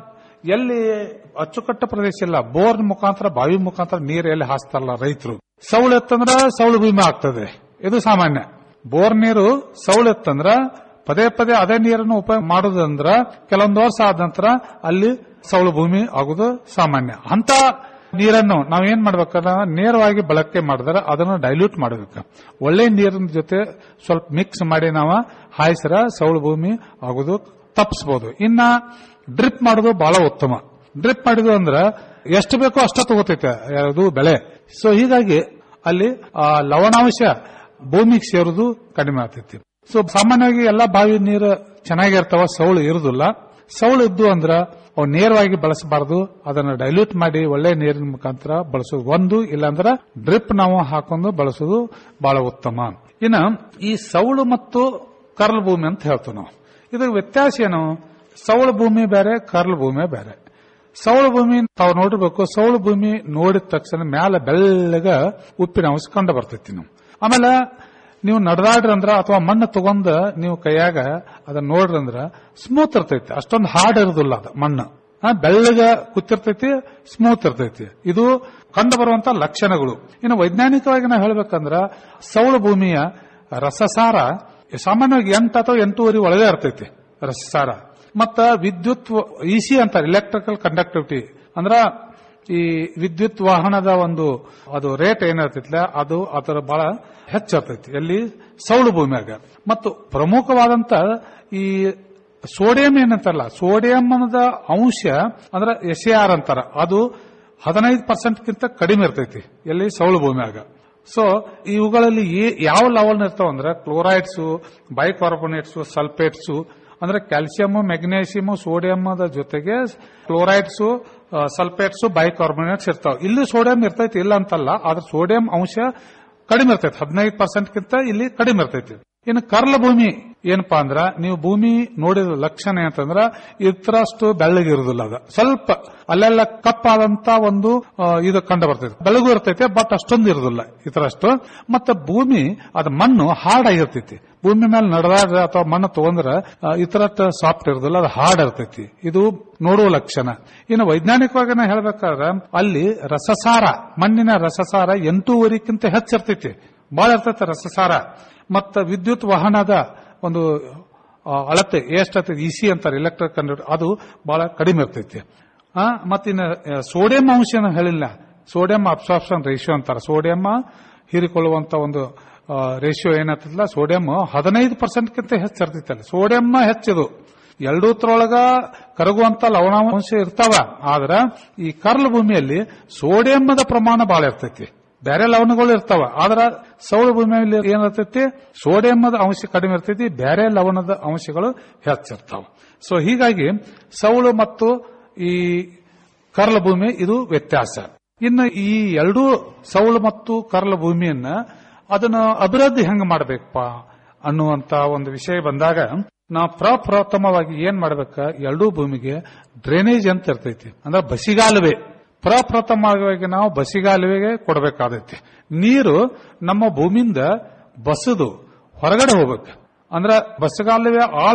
ಎಲ್ಲಿ ಅಚ್ಚುಕಟ್ಟ ಪ್ರದೇಶ ಇಲ್ಲ ಬೋರ್ ಮುಖಾಂತರ ಬಾವಿ ಮುಖಾಂತರ ನೀರು ಎಲ್ಲಿ ಹಾಸ್ತಾರಲ್ಲ ರೈತರು ಸವಳು ಎತ್ತಂದ್ರ ಸವಳು ಭೂಮಿ ಆಗ್ತದೆ ಇದು ಸಾಮಾನ್ಯ ಬೋರ್ ನೀರು ಸವಳು ಎತ್ತಂದ್ರ ಪದೇ ಪದೇ ಅದೇ ನೀರನ್ನು ಉಪಯೋಗ ಮಾಡುದಂದ್ರ ಕೆಲವೊಂದು ವರ್ಷ ಆದ ನಂತರ ಅಲ್ಲಿ ಸವಳು ಭೂಮಿ ಆಗುದು ಸಾಮಾನ್ಯ ಅಂತ ನೀರನ್ನು ನಾವೇನ್ ಮಾಡ್ಬೇಕಂದ್ರೆ ನೇರವಾಗಿ ಬಳಕೆ ಮಾಡಿದ್ರೆ ಅದನ್ನು ಡೈಲ್ಯೂಟ್ ಮಾಡಬೇಕು ಒಳ್ಳೆ ನೀರಿನ ಜೊತೆ ಸ್ವಲ್ಪ ಮಿಕ್ಸ್ ಮಾಡಿ ನಾವು ಹಾಯಿಸಿರ ಸವಳು ಭೂಮಿ ಆಗುದು ತಪ್ಪಿಸಬಹುದು ಇನ್ನ ಡ್ರಿಪ್ ಮಾಡೋದು ಬಹಳ ಉತ್ತಮ ಡ್ರಿಪ್ ಮಾಡಿದ್ವು ಅಂದ್ರ ಎಷ್ಟು ಬೇಕೋ ಅಷ್ಟ ತಗೋತೈತೆ ಅದು ಬೆಳೆ ಸೊ ಹೀಗಾಗಿ ಅಲ್ಲಿ ಆ ಲವಣಾಂಶ ಭೂಮಿಗೆ ಸೇರುದು ಕಡಿಮೆ ಆಗ್ತೈತಿ ಸೊ ಸಾಮಾನ್ಯವಾಗಿ ಎಲ್ಲಾ ಬಾವಿ ನೀರು ಚೆನ್ನಾಗಿರ್ತಾವ ಸೌಳು ಇರುದಿಲ್ಲ ಸೌಳು ಇದ್ದು ಅಂದ್ರ ಅವು ನೇರವಾಗಿ ಬಳಸಬಾರದು ಅದನ್ನ ಡೈಲ್ಯೂಟ್ ಮಾಡಿ ಒಳ್ಳೆ ನೀರಿನ ಮುಖಾಂತರ ಬಳಸೋದು ಒಂದು ಇಲ್ಲಾಂದ್ರ ಡ್ರಿಪ್ ನಾವು ಹಾಕೊಂಡು ಬಳಸೋದು ಬಹಳ ಉತ್ತಮ ಇನ್ನ ಈ ಸೌಳು ಮತ್ತು ಕರ್ಲ್ ಭೂಮಿ ಅಂತ ಹೇಳ್ತೀವಿ ನಾವು ಇದಕ್ಕೆ ವ್ಯತ್ಯಾಸ ಏನು ಸೌಳು ಭೂಮಿ ಬೇರೆ ಕರ್ಲ್ ಭೂಮಿ ಬೇರೆ ಸೌಳು ಭೂಮಿ ತಾವು ನೋಡಿರ್ಬೇಕು ಸೌಳು ಭೂಮಿ ನೋಡಿದ ತಕ್ಷಣ ಮ್ಯಾಲ ಬೆಳ್ಳಗ ಉಪ್ಪಿನ ಅಂಶ ಕಂಡು ಬರ್ತೈತಿ ನಾವು ಆಮೇಲೆ ನೀವು ನಡೆದಾಡ್ರಂದ್ರ ಅಥವಾ ಮಣ್ಣು ತಗೊಂಡ ನೀವು ಕೈಯಾಗ ಅದನ್ನ ನೋಡ್ರಂದ್ರ ಸ್ಮೂತ್ ಇರ್ತೈತಿ ಅಷ್ಟೊಂದು ಹಾರ್ಡ್ ಇರೋದಿಲ್ಲ ಅದು ಮಣ್ಣು ಆ, ಬೆಳ್ಳಗ ಕೂತಿರ್ತೈತಿ ಸ್ಮೂತ್ ಇರ್ತೈತಿ ಇದು ಕಂಡು ಬರುವಂತ ಲಕ್ಷಣಗಳು ಇನ್ನು ವೈಜ್ಞಾನಿಕವಾಗಿ ನಾವು ಹೇಳ್ಬೇಕಂದ್ರ ಸೌಳು ಭೂಮಿಯ ರಸಸಾರ ಸಾಮಾನ್ಯವಾಗಿ ಎಂಟು ಅಥವಾ ಎಂಟೂವರೆ ಒಳಗೆ ಇರ್ತೈತಿ ರಸಸಾರ ಮತ್ತ ವಿದ್ಯುತ್ ಇಸಿ ಅಂತಾರೆ ಎಲೆಕ್ಟ್ರಿಕಲ್ ಕಂಡಕ್ಟಿವಿಟಿ ಅಂದ್ರ ಈ ವಿದ್ಯುತ್ ವಾಹನದ ಒಂದು ಅದು ರೇಟ್ ಏನಿರ್ತೈತಿಲ್ಲ ಅದು ಅದರ ಬಹಳ ಹೆಚ್ಚಿರ್ತೈತಿ ಎಲ್ಲಿ ಸೌಳು ಭೂಮಿಯಾಗ ಮತ್ತು ಪ್ರಮುಖವಾದಂತ ಈ ಸೋಡಿಯಂ ಏನಂತಾರಲ್ಲ ಸೋಡಿಯಂ ಅನ್ನೋದ ಅಂಶ ಅಂದ್ರೆ ಎಸ್ ಎ ಆರ್ ಅಂತಾರ ಅದು ಹದಿನೈದು ಪರ್ಸೆಂಟ್ಗಿಂತ ಕಡಿಮೆ ಇರ್ತೈತಿ ಎಲ್ಲಿ ಸೌಳು ಭೂಮಿಯಾಗ ಸೊ ಇವುಗಳಲ್ಲಿ ಏ- ಯಾವ ಲೆವೆಲ್ ಇರ್ತಾವ ಅಂದ್ರೆ ಕ್ಲೋರೈಡ್ಸ್ ಬೈಕಾರ್ಬೋನೇಟ್ಸ್ ಸಲ್ಫೇಟ್ಸ್ ಅಂದ್ರೆ ಕ್ಯಾಲ್ಸಿಯಂ ಮೆಗ್ನೇಷಿಯಂ ಸೋಡಿಯಂದ ಜೊತೆಗೆ ಕ್ಲೋರೈಡ್ಸ್ ಸಲ್ಫೇಟ್ಸ್ ಬೈಕಾರ್ಬೋನೇಟ್ಸ್ ಇರ್ತಾವ ಇಲ್ಲಿ ಸೋಡಿಯಂ ಇರ್ತೈತಿ ಇಲ್ಲ ಅಂತಲ್ಲ ಆದ್ರೆ ಸೋಡಿಯಂ ಅಂಶ ಕಡಿಮೆ ಇರ್ತೈತಿ ಹದಿನೈದು ಪರ್ಸೆಂಟ್ಗಿಂತ ಇಲ್ಲಿ ಕಡಿಮೆ ಇರ್ತೈತಿ ಇನ್ನು ಕರ್ಲ ಭೂಮಿ ಏನಪ್ಪಾ ಅಂದ್ರ ನೀವು ಭೂಮಿ ನೋಡಿದ ಲಕ್ಷಣ ಅಂತಂದ್ರ ಇತರಷ್ಟು ಬೆಳ್ಳಗಿರುದಿಲ್ಲ ಅದ ಸ್ವಲ್ಪ ಅಲ್ಲೆಲ್ಲ ಕಪ್ಪಾದಂತ ಒಂದು ಆ, ಇದು ಕಂಡು ಬರ್ತೈತೆ ಬೆಳಗು ಇರ್ತೈತೆ ಬಟ್ ಅಷ್ಟೊಂದು ಇರುದಿಲ್ಲ ಇತರಷ್ಟು ಮತ್ತೆ ಭೂಮಿ ಅದ ಮಣ್ಣು ಹಾರ್ಡ್ ಆಗಿರ್ತೈತಿ ಭೂಮಿ ಮೇಲೆ ನಡೆದಾಗ ಅಥವಾ ಮಣ್ಣು ತಗೊಂಡ್ರ ಇತರಷ್ಟು ಸಾಫ್ಟ್ ಇರೋದಿಲ್ಲ ಅದು ಹಾರ್ಡ್ ಇರ್ತೈತಿ ಇದು ನೋಡುವ ಲಕ್ಷಣ ಇನ್ನು ವೈಜ್ಞಾನಿಕವಾಗಿ ನಾ ಹೇಳ್ಬೇಕಾದ್ರೆ ಅಲ್ಲಿ ರಸಸಾರ ಮಣ್ಣಿನ ರಸಸಾರ ಎಂಟೂವರೆಕ್ಕಿಂತ ಹೆಚ್ಚಿರ್ತೈತಿ ಬಹಳ ಇರ್ತೈತೆ ರಸಸಾರ ಮತ್ತ ವಿದ್ಯುತ್ ವಾಹನದ ಒಂದು ಆ, ಅಳತೆ ಎಷ್ಟೈತೆ ಇಸಿ ಅಂತಾರೆ ಎಲೆಕ್ಟ್ರಿಕ್ ಕಂಡಕ್ಟರ್ ಅದು ಬಹಳ ಕಡಿಮೆ ಇರ್ತೈತಿ ಆ, ಮತ್ತಿನ್ನು ಆ, ಸೋಡಿಯಂ ಅಂಶ ಹೇಳಿಲ್ಲ ಸೋಡಿಯಂ ಅಬ್ಸಾರ್ಪ್ಷನ್ ರೇಷಿಯೋ ಅಂತಾರೆ ಸೋಡಿಯಂ ಹೀರಿಕೊಳ್ಳುವಂತ ಒಂದು ರೇಷಿಯೋ ಏನಾಗ್ತದಲ್ಲ ಸೋಡಿಯಂ ಹದಿನೈದು ಪರ್ಸೆಂಟ್ಗಿಂತ ಹೆಚ್ಚಿರ್ತೈತೆ ಅಲ್ಲಿ ಸೋಡಿಯಂ ಹೆಚ್ಚಿದು ಎರಡೂತ್ರೊಳಗ ಕರಗುವಂತ ಲವಣಾಂಶ ಇರ್ತಾವ ಆದ್ರ ಈ ಕರ್ಲ್ ಭೂಮಿಯಲ್ಲಿ ಸೋಡಿಯಂದ ಪ್ರಮಾಣ ಬಹಳ ಇರ್ತೈತಿ ಬೇರೆ ಲವಣಗಳು ಇರ್ತಾವ ಆದ್ರ ಸೌಳ ಭೂಮಿಯಲ್ಲಿ ಏನಿರ್ತೈತಿ ಸೋಡಿಯಂದ ಅಂಶ ಕಡಿಮೆ ಇರ್ತೈತಿ ಬೇರೆ ಲವಣದ ಅಂಶಗಳು ಹೆಚ್ಚಿರ್ತಾವ ಸೊ ಹೀಗಾಗಿ ಸೌಳು ಮತ್ತು ಈ ಕರ್ಲ ಭೂಮಿ ಇದು ವ್ಯತ್ಯಾಸ ಇನ್ನು ಈ ಎರಡೂ ಸೌಳು ಮತ್ತು ಕರ್ಲ ಭೂಮಿಯನ್ನ ಅದನ್ನ ಅಭಿವೃದ್ಧಿ ಹೆಂಗ್ ಮಾಡಬೇಕಪ್ಪ ಅನ್ನುವಂತ ಒಂದು ವಿಷಯ ಬಂದಾಗ ನಾವು ಪ್ರಪ್ರಥಮವಾಗಿ ಏನ್ ಮಾಡ್ಬೇಕ ಎರಡೂ ಭೂಮಿಗೆ ಡ್ರೈನೇಜ್ ಅಂತ ಇರ್ತೈತಿ ಅಂದ್ರೆ ಬಸಿಗಾಲುವೆ ಪ್ರಪ್ರಥಮವಾಗಿ ನಾವು ಬಸಿಗಾಲುವೆಗೆ ಕೊಡಬೇಕಾದೈತಿ ನೀರು ನಮ್ಮ ಭೂಮಿಯಿಂದ ಬಸದು ಹೊರಗಡೆ ಹೋಗ್ಬೇಕು ಅಂದ್ರ ಬಸಗಾಲುವೆ ಆಳ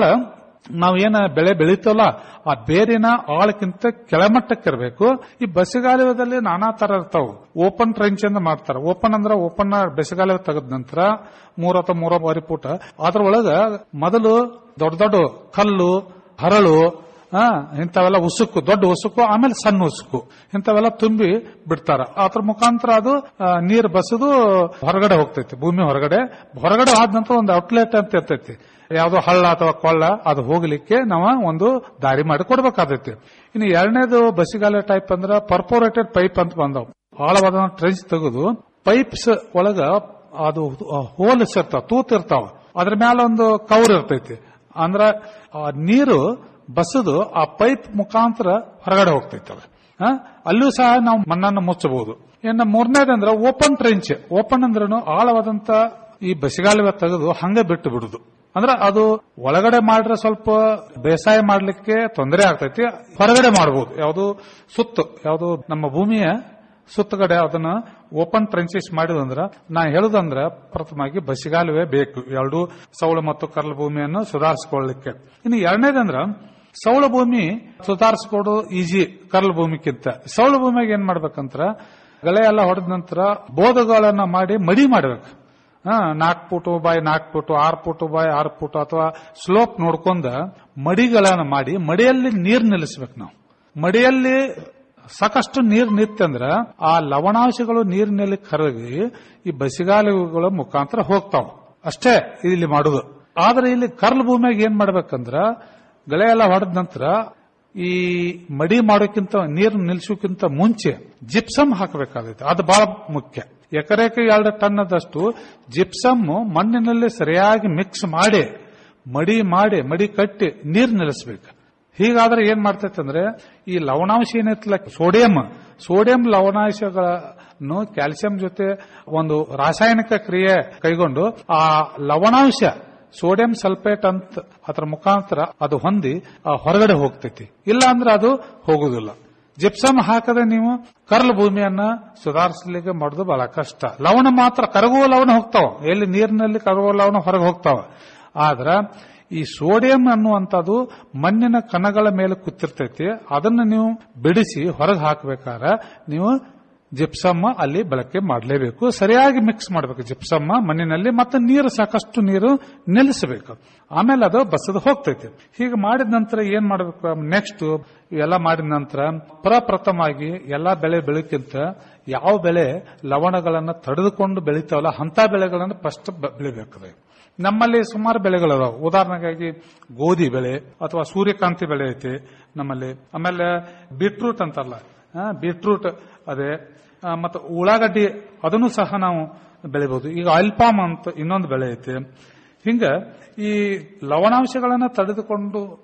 ನಾವೇನ ಬೆಳೆ ಬೆಳೀತಲ್ಲ ಆ ಬೇರಿನ ಆಳಕ್ಕಿಂತ ಕೆಳಮಟ್ಟಕ್ಕಿರಬೇಕು ಈ ಬಸಗಾಲುವೆದಲ್ಲಿ ನಾನಾ ತರ ಇರ್ತಾವ ಓಪನ್ ಟ್ರೆಂಚ್ ಅಂತ ಮಾಡ್ತಾರ ಓಪನ್ ಅಂದ್ರ ಓಪನ್ ಬೆಸಗಾಲುವೆ ತೆಗೆದ ನಂತರ ಮೂರ ಅಥವಾ ಮೂರುವರೆ ಫೂಟ ಅದ್ರೊಳಗ ಮೊದಲು ದೊಡ್ಡ ದೊಡ್ಡ ಕಲ್ಲು ಹರಳು ಆ, ಇಂಥವೆಲ್ಲ ಉಸುಕು ದೊಡ್ಡ ಉಸುಕು ಆಮೇಲೆ ಸಣ್ಣ ಉಸುಕು ಇಂಥವೆಲ್ಲ ತುಂಬಿ ಬಿಡ್ತಾರ ಅದ್ರ ಮುಖಾಂತರ ಅದು ಆ, ನೀರು ಬಸದು ಹೊರಗಡೆ ಹೋಗ್ತೈತಿ ಭೂಮಿ ಹೊರಗಡೆ ಹೊರಗಡೆ ಆದ ನಂತರ ಒಂದು ಔಟ್ಲೆಟ್ ಅಂತ ಇರ್ತೈತಿ ಯಾವ್ದೋ ಹಳ್ಳ ಅಥವಾ ಕೊಳ್ಳ ಅದು ಹೋಗ್ಲಿಕ್ಕೆ ನಾವು ಒಂದು ದಾರಿ ಮಾಡಿ ಕೊಡ್ಬೇಕಾದೈತಿ ಇನ್ನು ಎರಡನೇದು ಬಸಿಗಾಲ ಟೈಪ್ ಅಂದ್ರ ಪರ್ಪೋರೇಟೆಡ್ ಪೈಪ್ ಅಂತ ಬಂದವು ಆಳವಾದ ಟ್ರೆಂಚ್ ತೆಗೆದು ಪೈಪ್ಸ್ ಒಳಗ ಅದು ಹೋಲ್ಸ್ ಇರ್ತಾವ ತೂತ್ ಇರ್ತಾವ ಅದ್ರ ಮೇಲೆ ಒಂದು ಕವರ್ ಇರ್ತೈತಿ ಅಂದ್ರ ಆ ನೀರು ಬಸದು ಆ ಪೈಪ್ ಮುಖಾಂತರ ಹೊರಗಡೆ ಹೋಗ್ತೈತೆ ಅದು. ಆ? ಅಲ್ಲೂ ಸಹ ನಾವು ಮಣ್ಣನ್ನು ಮುಚ್ಚಬಹುದು ಇನ್ನು ಮೂರನೇದಂದ್ರ ಓಪನ್ ಟ್ರೆಂಚ್ ಓಪನ್ ಅಂದ್ರೂ ಆಳವಾದಂತ ಈ ಬಸಿಗಾಲುವೆ ತೆಗೆದು ಹಂಗೆ ಬಿಟ್ಟು ಬಿಡುದು ಅಂದ್ರ ಅದು ಒಳಗಡೆ ಮಾಡ್ರೆ ಸ್ವಲ್ಪ ಬೇಸಾಯ ಮಾಡ್ಲಿಕ್ಕೆ ತೊಂದರೆ ಆಗ್ತೈತಿ ಹೊರಗಡೆ ಮಾಡಬಹುದು ಯಾವುದು ಸುತ್ತು ಯಾವುದು ನಮ್ಮ ಭೂಮಿಯ ಸುತ್ತಗಡೆ ಅದನ್ನ ಓಪನ್ ಟ್ರೆಂಚಸ್ ಮಾಡಿದಂದ್ರ ನಾ ಹೇಳುದಂದ್ರ ಪ್ರಥಮವಾಗಿ ಬಸಿಗಾಲುವೆ ಬೇಕು ಎರಡು ಸೌಳು ಮತ್ತು ಕರ್ಲ ಭೂಮಿಯನ್ನು ಸುಧಾರಿಸಿಕೊಳ್ಳಲಿಕ್ಕೆ ಇನ್ನು ಎರಡನೇದಂದ್ರ ಸೌಳ ಭೂಮಿ ಸುಧಾರಿಸ್ಕೊಡು ಈಜಿ ಕರ್ಲ ಭೂಮಿಕ್ಕಿಂತ ಸೌಳ ಭೂಮಿಗೆ ಏನ್ ಮಾಡ್ಬೇಕಂದ್ರ ಗಳೆ ಎಲ್ಲ ಹೊಡೆದ ನಂತರ ಬೋಧಗಳನ್ನ ಮಾಡಿ ಮಡಿ ಮಾಡ್ಬೇಕು ಹಾ ನಾಲ್ಕು ಫುಟು ಬಾಯ್ ನಾಲ್ಕು ಫುಟು ಆರು ಫುಟು ಬಾಯ್ ಆರು ಫುಟು ಅಥವಾ ಸ್ಲೋಪ್ ನೋಡ್ಕೊಂಡ ಮಡಿಗಳನ್ನ ಮಾಡಿ ಮಡಿಯಲ್ಲಿ ನೀರ್ ನಿಲ್ಲಿಸ್ಬೇಕು ನಾವು ಮಡಿಯಲ್ಲಿ ಸಾಕಷ್ಟು ನೀರ್ ನಿತ್ತಂದ್ರ ಆ ಲವಣಾಂಶಗಳು ನೀರಿನಲ್ಲಿ ಕರಗಿ ಈ ಬಸಿಗಾಲುಗಳ ಮುಖಾಂತರ ಹೋಗ್ತಾವ ಅಷ್ಟೇ ಇಲ್ಲಿ ಮಾಡುದು ಆದ್ರೆ ಇಲ್ಲಿ ಕರ್ಲ್ ಭೂಮಿಯಾಗ ಏನ್ ಮಾಡ್ಬೇಕಂದ್ರ ಗಳೆ ಎಲ್ಲ ಹೊಡೆದ ನಂತರ ಈ ಮಡಿ ಮಾಡೋಕ್ಕಿಂತ ನೀರು ನಿಲ್ಸೋಕ್ಕಿಂತ ಮುಂಚೆ ಜಿಪ್ಸಮ್ ಹಾಕಬೇಕಾಗುತ್ತೆ ಅದು ಬಹಳ ಮುಖ್ಯ ಎಕರೆಗೆ ಎರಡು ಟನ್ನದಷ್ಟು ಜಿಪ್ಸಮ್ ಮಣ್ಣಿನಲ್ಲಿ ಸರಿಯಾಗಿ ಮಿಕ್ಸ್ ಮಾಡಿ ಮಡಿ ಮಾಡಿ ಮಡಿ ಕಟ್ಟಿ ನೀರು ನಿಲ್ಲಿಸಬೇಕು ಹೀಗಾದ್ರೆ ಏನ್ ಮಾಡ್ತೈತೆ ಅಂದ್ರೆ ಈ ಲವಣಾಂಶ ಏನೈತಲ್ಲ ಸೋಡಿಯಂ ಸೋಡಿಯಂ ಲವಣಾಂಶಗಳನ್ನು ಕ್ಯಾಲ್ಸಿಯಂ ಜೊತೆ ಒಂದು ರಾಸಾಯನಿಕ ಕ್ರಿಯೆ ಕೈಗೊಂಡು ಆ ಲವಣಾಂಶ ಸೋಡಿಯಂ ಸಲ್ಫೇಟ್ ಅಂತ ಅದರ ಮುಖಾಂತರ ಅದು ಹೊಂದಿ ಆ ಹೊರಗಡೆ ಹೋಗ್ತೈತಿ ಇಲ್ಲ ಅಂದ್ರೆ ಅದು ಹೋಗುದಿಲ್ಲ ಜಿಪ್ಸಮ್ ಹಾಕದೆ ನೀವು ಕರ್ಲ್ ಭೂಮಿಯನ್ನ ಸುಧಾರಿಸಲಿಕ್ಕೆ ಮಾಡೋದು ಬಹಳ ಕಷ್ಟ ಲವಣ ಮಾತ್ರ ಕರಗುವ ಲವಣ ಹೋಗ್ತಾವ ಎಲ್ಲಿ ನೀರಿನಲ್ಲಿ ಕರಗುವ ಲವಣ ಹೊರಗೆ ಹೋಗ್ತಾವ ಆದ್ರ ಈ ಸೋಡಿಯಂ ಅನ್ನುವಂಥದ್ದು ಮಣ್ಣಿನ ಕಣಗಳ ಮೇಲೆ ಕೂತಿರ್ತೈತಿ ಅದನ್ನ ನೀವು ಬಿಡಿಸಿ ಹೊರಗೆ ಹಾಕಬೇಕಾದ್ರೆ ನೀವು ಜಿಪ್ಸಮ್ಮ ಅಲ್ಲಿ ಬಳಕೆ ಮಾಡಲೇಬೇಕು ಸರಿಯಾಗಿ ಮಿಕ್ಸ್ ಮಾಡಬೇಕು ಜಿಪ್ಸಮ್ಮ ಮಣ್ಣಿನಲ್ಲಿ ಮತ್ತೆ ನೀರು ಸಾಕಷ್ಟು ನೀರು ನಿಲ್ಲಿಸಬೇಕು ಆಮೇಲೆ ಅದು ಬಸದು ಹೋಗ್ತೈತಿ ಹೀಗೆ ಮಾಡಿದ ನಂತರ ಏನ್ ಮಾಡಬೇಕು ನೆಕ್ಸ್ಟ್ ಇವೆಲ್ಲ ಮಾಡಿದ ನಂತರ ಪ್ರಪ್ರಥಮವಾಗಿ ಎಲ್ಲಾ ಬೆಳೆ ಬೆಳಕಿಂತ ಯಾವ ಬೆಳೆ ಲವಣಗಳನ್ನ ತಡೆದುಕೊಂಡು ಬೆಳಿತಾವಲ್ಲ ಅಂತ ಬೆಳೆಗಳನ್ನು ಫಸ್ಟ್ ಬೆಳಿಬೇಕಾದ್ರೆ ನಮ್ಮಲ್ಲಿ ಸುಮಾರು ಬೆಳೆಗಳಿದಾವೆ ಉದಾಹರಣೆಗಾಗಿ ಗೋಧಿ ಬೆಳೆ ಅಥವಾ ಸೂರ್ಯಕಾಂತಿ ಬೆಳೆ ಐತಿ ನಮ್ಮಲ್ಲಿ ಆಮೇಲೆ ಬೀಟ್ರೂಟ್ ಅಂತಲ್ಲ ಆ, ಬೀಟ್ರೂಟ್ ಅದೇ ಆ, ಮತ್ತು ಉಳ್ಳಾಗಡ್ಡಿ ಅದನ್ನು ಸಹ ನಾವು ಬೆಳಿಬಹುದು ಈಗ ಅಲ್ಪಾಮ್ ಅಂತ ಇನ್ನೊಂದು ಬೆಳೆ ಐತಿ ಹಿಂಗ ಈ ಲವಣಾಂಶಗಳನ್ನ ತಡೆದುಕೊಂಡು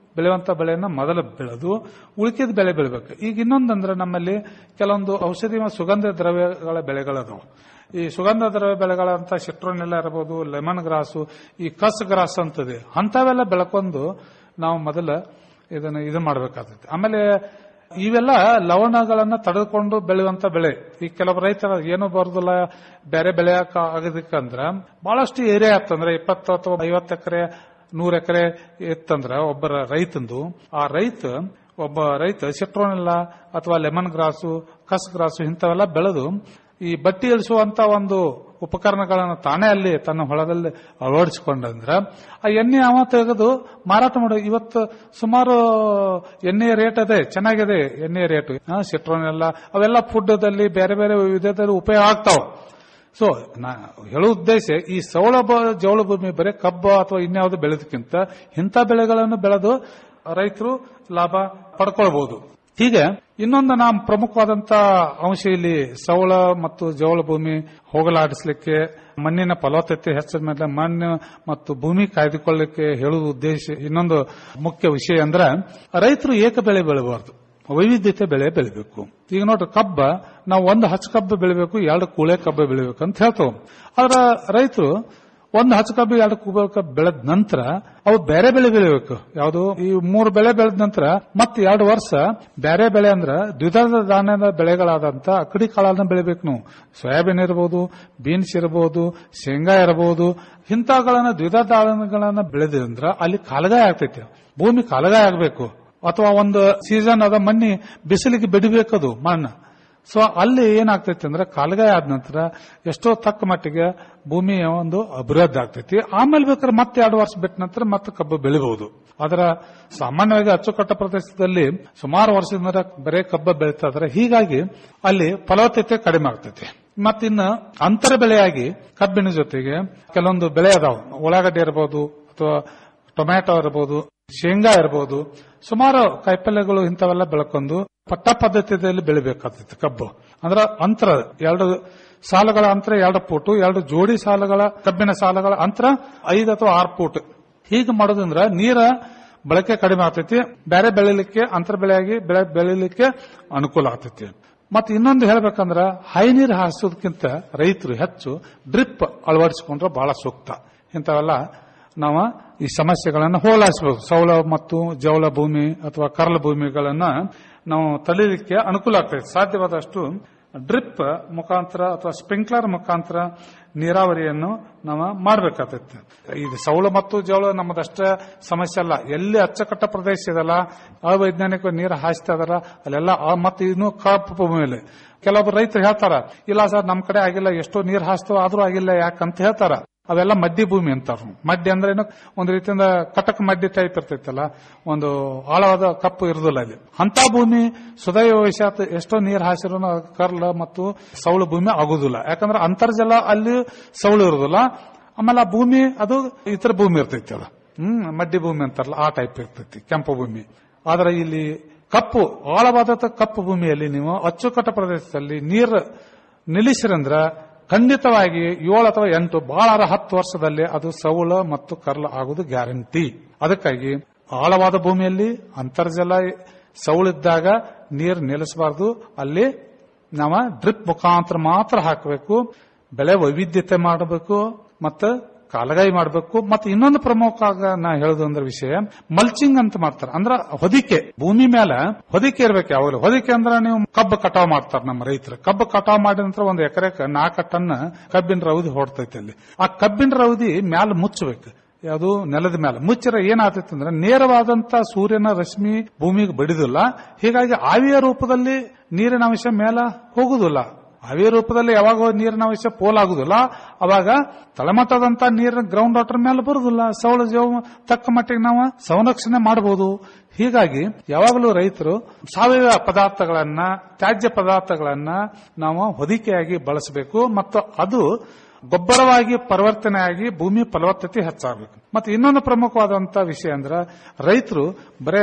ಬೆಳೆಯುವಂತ ಬೆಳೆಯನ್ನ ಮೊದಲು ಬೆಳೆದು ಉಳಿಕೆದ ಬೆಳೆ ಬೆಳಿಬೇಕು ಈಗ ಇನ್ನೊಂದಂದ್ರೆ ನಮ್ಮಲ್ಲಿ ಕೆಲವೊಂದು ಔಷಧಿ ಮತ್ತು ಸುಗಂಧ ದ್ರವ್ಯಗಳ ಬೆಳೆಗಳದಾವು ಈ ಸುಗಂಧ ದ್ರವ್ಯ ಬೆಳೆಗಳಂತ ಸಿಟ್ರೋನೆಲ್ಲ ಇರಬಹುದು ಲೆಮನ್ ಗ್ರಾಸು ಈ ಕಸ್ ಗ್ರಾಸ್ ಅಂತದೆ ಅಂತವೆಲ್ಲ ಬೆಳ್ಕೊಂಡು ನಾವು ಮೊದಲ ಇದನ್ನ ಇದು ಮಾಡಬೇಕಾಗುತ್ತೆ ಆಮೇಲೆ ಇವೆಲ್ಲ ಲವಣಗಳನ್ನ ತಡೆದುಕೊಂಡು ಬೆಳೆಯುವಂತ ಬೆಳೆ ಈ ಕೆಲವು ರೈತರ ಏನು ಬರುದಿಲ್ಲ ಬೇರೆ ಬೆಳೆ ಆಗೋದಕ್ಕಂದ್ರ ಬಹಳಷ್ಟು ಏರಿಯಾ ಆತಂದ್ರೆ ಇಪ್ಪತ್ತು ಅಥವಾ ಐವತ್ತು ಎಕರೆ ನೂರ ಎಕರೆ ಇತ್ತಂದ್ರ ಒಬ್ಬರ ರೈತಂದು ಆ ರೈತ ಒಬ್ಬ ರೈತ ಸಿಟ್ರೋನೆಲ್ಲ ಅಥವಾ ಲೆಮನ್ ಗ್ರಾಸು ಕಸ್ ಗ್ರಾಸು ಇಂಥವೆಲ್ಲ ಬೆಳೆದು ಈ ಬಟ್ಟಿ ಇಳಿಸುವಂತ ಒಂದು ಉಪಕರಣಗಳನ್ನು ತಾನೇ ಅಲ್ಲಿ ತನ್ನ ಹೊಲದಲ್ಲಿ ಅಳವಡಿಸಿಕೊಂಡಂದ್ರ ಆ ಎಣ್ಣೆ ಅವ ತೆಗೆದು ಮಾರಾಟ ಮಾಡ ಇವತ್ತು ಸುಮಾರು ಎಣ್ಣೆ ರೇಟ್ ಅದೇ ಚೆನ್ನಾಗಿದೆ ಎಣ್ಣೆ ರೇಟ್ ಸಿಟ್ರೋನ್ ಎಲ್ಲ ಅವೆಲ್ಲ ಫುಡ್ದಲ್ಲಿ ಬೇರೆ ಬೇರೆ ವಿಧದಲ್ಲಿ ಉಪಯೋಗ ಆಗ್ತಾವ ಸೊ ನಾ ಹೇಳೋ ಉದ್ದೇಶ ಈ ಸೌಳ ಬ- ಜೌಳ ಭೂಮಿ ಬರೀ ಕಬ್ಬು ಅಥವಾ ಇನ್ಯಾವುದು ಬೆಳೆದಕ್ಕಿಂತ ಇಂಥ ಬೆಳೆಗಳನ್ನು ಬೆಳೆದು ರೈತರು ಲಾಭ ಪಡ್ಕೊಳ್ಬಹುದು ಹೀಗೆ ಇನ್ನೊಂದು ನಾವು ಪ್ರಮುಖವಾದಂತ ಅಂಶ ಇಲ್ಲಿ ಸೌಳ ಮತ್ತು ಜೌಳ ಭೂಮಿ ಹೋಗಲಾಡಿಸಲಿಕ್ಕೆ ಮಣ್ಣಿನ ಫಲವತ್ತತೆ ಹೆಚ್ಚದ ಮೇಲೆ ಮಣ್ಣು ಮತ್ತು ಭೂಮಿ ಕಾಯ್ದುಕೊಳ್ಳಲಿಕ್ಕೆ ಹೇಳುವ ಉದ್ದೇಶ ಇನ್ನೊಂದು ಮುಖ್ಯ ವಿಷಯ ಅಂದ್ರೆ ರೈತರು ಏಕ ಬೆಳೆ ಬೆಳಬಾರದು ವೈವಿಧ್ಯತೆ ಬೆಳೆ ಬೆಳಿಬೇಕು ಈಗ ನೋಡ್ರಿ ಕಬ್ಬ ನಾವು ಒಂದು ಹಚ್ಚ ಕಬ್ಬು ಬೆಳಿಬೇಕು ಎರಡು ಕೂಳೆ ಕಬ್ಬು ಬೆಳಿಬೇಕು ಅಂತ ಹೇಳ್ತಾವ ಆದ್ರ ರೈತರು ಒಂದು ಹಚ್ಚ ಕಬ್ಬು ಎರಡು ಕೂಳೆ ಕಬ್ಬು ಬೆಳೆದ ನಂತರ ಅವು ಬೇರೆ ಬೆಳೆ ಬೆಳಿಬೇಕು ಯಾವುದು ಈ ಮೂರು ಬೆಳೆ ಬೆಳೆದ ನಂತರ ಮತ್ತೆ ಎರಡು ವರ್ಷ ಬೇರೆ ಬೆಳೆ ಅಂದ್ರ ದ್ವಿದಳ ಧಾನ್ಯದ ಬೆಳೆಗಳಾದಂತ ಅಕಡಿ ಕಾಳನ್ನ ಬೆಳಿಬೇಕು ನಾವು ಸೋಯಾಬೀನ್ ಇರಬಹುದು ಬೀನ್ಸ್ ಇರಬಹುದು ಶೇಂಗಾ ಇರಬಹುದು ಇಂಥವುಗಳನ್ನ ದ್ವಿದಳ ಧಾನ್ಯಗಳನ್ನ ಬೆಳೆದಂದ್ರ ಅಲ್ಲಿ ಕಾಲಗಾಯ ಆಗ್ತೈತಿ ಭೂಮಿ ಕಾಲಗಾಯ ಆಗ್ಬೇಕು ಅಥವಾ ಒಂದು ಸೀಸನ್ ಅದ ಮಣ್ಣಿ ಬಿಸಿಲಿಗೆ ಬಿಡಬೇಕದು ಮಣ್ಣು ಸೊ ಅಲ್ಲಿ ಏನಾಗ್ತೈತಿ ಅಂದ್ರೆ ಕಾಲಗಾಯ ಆದ ನಂತರ ಎಷ್ಟೋ ತಕ್ಕ ಮಟ್ಟಿಗೆ ಭೂಮಿಯ ಒಂದು ಅಭಿವೃದ್ಧಿ ಆಗ್ತೈತಿ ಆಮೇಲೆ ಬೇಕಾದ್ರೆ ಮತ್ತೆ ಎರಡು ವರ್ಷ ಬಿಟ್ಟ ನಂತರ ಮತ್ತೆ ಕಬ್ಬು ಬೆಳಿಬಹುದು ಅದರ ಸಾಮಾನ್ಯವಾಗಿ ಅಚ್ಚುಕಟ್ಟ ಪ್ರದೇಶದಲ್ಲಿ ಸುಮಾರು ವರ್ಷದಿಂದ ಬರೇ ಕಬ್ಬ ಬೆಳೀತಾ ಇದ್ರೆ ಹೀಗಾಗಿ ಅಲ್ಲಿ ಫಲವತ್ತತೆ ಕಡಿಮೆ ಆಗ್ತೈತಿ ಮತ್ತಿನ್ನು ಅಂತರ ಬೆಳೆಯಾಗಿ ಕಬ್ಬಿನ ಜೊತೆಗೆ ಕೆಲವೊಂದು ಬೆಳೆ ಅದಾವ ಉಳ್ಳಾಗಡ್ಡೆ ಇರಬಹುದು ಅಥವಾ ಟೊಮ್ಯಾಟೊ ಇರಬಹುದು ಶೇಂಗಾ ಇರಬಹುದು ಸುಮಾರು ಕಾಯಿಪಲ್ಯಗಳು ಇಂಥವೆಲ್ಲ ಬೆಳ್ಕೊಂಡು ಪಟ್ಟ ಪದ್ಧತಿಯಲ್ಲಿ ಬೆಳಿಬೇಕಾಗ್ತೈತಿ ಕಬ್ಬು ಅಂದ್ರ ಅಂತರ ಎರಡು ಸಾಲುಗಳ ಅಂತರ ಎರಡು ಫೂಟು ಎರಡು ಜೋಡಿ ಸಾಲುಗಳ ಕಬ್ಬಿನ ಸಾಲುಗಳ ಅಂತರ ಐದು ಅಥವಾ ಆರು ಫೂಟ್ ಹೀಗೆ ಮಾಡೋದ್ರಿಂದ ನೀರ ಬಳಕೆ ಕಡಿಮೆ ಆಗ್ತೈತಿ ಬೇರೆ ಬೆಳಿಲಿಕ್ಕೆ ಅಂತರ ಬೆಳೆಯಾಗಿ ಬೆಳೆ ಬೆಳಿಲಿಕ್ಕೆ ಅನುಕೂಲ ಆಗ್ತೈತಿ ಮತ್ತೆ ಇನ್ನೊಂದು ಹೇಳ್ಬೇಕಂದ್ರ ಹೈ ನೀರು ಹಾಸೋದಕ್ಕಿಂತ ರೈತರು ಹೆಚ್ಚು ಡ್ರಿಪ್ ಅಳವಡಿಸಿಕೊಂಡ್ರೆ ಬಹಳ ಸೂಕ್ತ ಇಂಥವೆಲ್ಲ ನಾವು ಈ ಸಮಸ್ಯೆಗಳನ್ನು ಹೋಲಾಡಿಸಬಹುದು ಸೌಳ ಮತ್ತು ಜೌಳ ಭೂಮಿ ಅಥವಾ ಕರಲ ಭೂಮಿಗಳನ್ನ ನಾವು ತಲೀಲಿಕ್ಕೆ ಅನುಕೂಲ ಆಗ್ತದೆ ಸಾಧ್ಯವಾದಷ್ಟು ಡ್ರಿಪ್ ಮುಖಾಂತರ ಅಥವಾ ಸ್ಪ್ರಿಂಕ್ಲರ್ ಮುಖಾಂತರ ನೀರಾವರಿಯನ್ನು ನಾವು ಮಾಡಬೇಕಾಗ್ತೈತೆ ಇದು ಸೌಳ ಮತ್ತು ಜೌಳ ನಮ್ಮದಷ್ಟೇ ಸಮಸ್ಯೆ ಅಲ್ಲ ಎಲ್ಲಿ ಅಚ್ಚಕಟ್ಟ ಪ್ರದೇಶ ಇದಲ್ಲ ಅವೈಜ್ಞಾನಿಕ ನೀರು ಹಾಯಿಸ್ತಾ ಇದಾರ ಅಲ್ಲೆಲ್ಲ ಆ ಮತ್ತೆ ಇನ್ನು ಕಪ್ಪು ಭೂಮಿಯಲ್ಲಿ ಕೆಲವೊಬ್ರು ರೈತರು ಹೇಳ್ತಾರ ಇಲ್ಲ ಸರ್ ನಮ್ ಕಡೆ ಆಗಿಲ್ಲ ಎಷ್ಟೋ ನೀರು ಹಾಯಿಸ್ತೇವೆ ಆದ್ರೂ ಆಗಿಲ್ಲ ಯಾಕಂತ ಹೇಳ್ತಾರ ಅವೆಲ್ಲ ಮಡ್ಡಿ ಭೂಮಿ ಅಂತಾರ ಮಡ್ಡಿ ಅಂದ್ರೆ ಏನು ಒಂದು ರೀತಿಯಿಂದ ಕಟಕ್ ಮಡ್ಡಿ ಟೈಪ್ ಇರ್ತೈತಲ್ಲ ಒಂದು ಆಳವಾದ ಕಪ್ಪು ಇರುದಿಲ್ಲ ಅಲ್ಲಿ ಅಂತ ಭೂಮಿ ಸುದಯ ವಯಸ್ಸಾತ್ ಎಷ್ಟೋ ನೀರು ಹಾಸಿರೋ ಕರ್ಲ ಮತ್ತು ಸೌಳು ಭೂಮಿ ಆಗುದಿಲ್ಲ ಯಾಕಂದ್ರೆ ಅಂತರ್ಜಲ ಅಲ್ಲಿ ಸೌಳು ಇರುದಿಲ್ಲ ಆಮೇಲೆ ಆ ಭೂಮಿ ಅದು ಇತರ ಭೂಮಿ ಇರ್ತೈತಿ ಅಲ್ಲ ಹ್ಮ್ ಮಡ್ಡಿ ಭೂಮಿ ಅಂತಾರಲ್ಲ ಆ ಟೈಪ್ ಇರ್ತೈತಿ ಕೆಂಪು ಭೂಮಿ ಆದ್ರೆ ಇಲ್ಲಿ ಕಪ್ಪು ಆಳವಾದ ಕಪ್ಪು ಭೂಮಿಯಲ್ಲಿ ನೀವು ಅಚ್ಚುಕಟ್ಟ ಪ್ರದೇಶದಲ್ಲಿ ನೀರು ನಿಲ್ಲಿಸಿರಂದ್ರ ಖಂಡಿತವಾಗಿ ಏಳು ಅಥವಾ ಎಂಟು ಬಹಳ ಹತ್ತು ವರ್ಷದಲ್ಲಿ ಅದು ಸೌಳ ಮತ್ತು ಕರ್ಲ ಆಗುವುದು ಗ್ಯಾರಂಟಿ ಅದಕ್ಕಾಗಿ ಆಳವಾದ ಭೂಮಿಯಲ್ಲಿ ಅಂತರ್ಜಲ ಸೌಳಿದ್ದಾಗ ನೀರು ನಿಲ್ಲಿಸಬಾರದು ಅಲ್ಲಿ ನಾವು ಡ್ರಿಪ್ ಮುಖಾಂತರ ಮಾತ್ರ ಹಾಕಬೇಕು ಬೆಳೆ ವೈವಿಧ್ಯತೆ ಮಾಡಬೇಕು ಮತ್ತು ಕಾಲಗಾಯಿ ಮಾಡಬೇಕು ಮತ್ತೆ ಇನ್ನೊಂದು ಪ್ರಮುಖ ಆಗ ನಾ ಹೇಳುದು ಅಂದ್ರೆ ವಿಷಯ ಮಲ್ಚಿಂಗ್ ಅಂತ ಮಾಡ್ತಾರೆ ಅಂದ್ರ ಹೊದಿಕೆ ಭೂಮಿ ಮೇಲೆ ಹೊದಿಕೆ ಇರ್ಬೇಕು ಯಾವಾಗಲೂ ಹೊದಿಕೆ ಅಂದ್ರೆ ನೀವು ಕಬ್ಬು ಕಟಾವ್ ಮಾಡ್ತಾರೆ ನಮ್ಮ ರೈತರು ಕಬ್ಬು ಕಟಾವ್ ಮಾಡಿದ ನಂತರ ಒಂದು ಎಕರೆಗೆ ನಾಲ್ಕು ಟನ್ ಕಬ್ಬಿನ ರೌದಿ ಹೊಡ್ತೈತೆ ಅಲ್ಲಿ ಆ ಕಬ್ಬಿನ ರೌದಿ ಮ್ಯಾಲ ಮುಚ್ಚಬೇಕು ಯಾವುದು ನೆಲದ ಮೇಲೆ ಮುಚ್ಚರ ಏನಾಗ್ತೈತೆ ಅಂದ್ರೆ ನೇರವಾದಂತ ಸೂರ್ಯನ ರಶ್ಮಿ ಭೂಮಿಗೆ ಬಡಿದಿಲ್ಲ ಹೀಗಾಗಿ ಆವಿಯ ರೂಪದಲ್ಲಿ ನೀರಿನ ಅಂಶ ಮೇಲೆ ಹೋಗುದಿಲ್ಲ ಅವೇ ರೂಪದಲ್ಲಿ ಯಾವಾಗ ನೀರಿನ ಅಂಶ ಪೋಲಾಗುದಿಲ್ಲ ಅವಾಗ ತಳಮಟ್ಟದಂತ ನೀರಿನ ಗ್ರೌಂಡ್ ವಾಟರ್ ಮೇಲೆ ಬರುದಿಲ್ಲ ಸೌಳ ಜೀವ ತಕ್ಕ ಮಟ್ಟಿಗೆ ನಾವು ಸಂರಕ್ಷಣೆ ಮಾಡಬಹುದು ಹೀಗಾಗಿ ಯಾವಾಗಲೂ ರೈತರು ಸಾವಯವ ಪದಾರ್ಥಗಳನ್ನ ತ್ಯಾಜ್ಯ ಪದಾರ್ಥಗಳನ್ನ ನಾವು ಹೊದಿಕೆಯಾಗಿ ಬಳಸಬೇಕು ಮತ್ತು ಅದು ಗೊಬ್ಬರವಾಗಿ ಪರಿವರ್ತನೆಯಾಗಿ ಭೂಮಿ ಫಲವತ್ತತೆ ಹೆಚ್ಚಾಗಬೇಕು ಮತ್ತೆ ಇನ್ನೊಂದು ಪ್ರಮುಖವಾದಂತ ವಿಷಯ ಅಂದ್ರೆ ರೈತರು ಬರೇ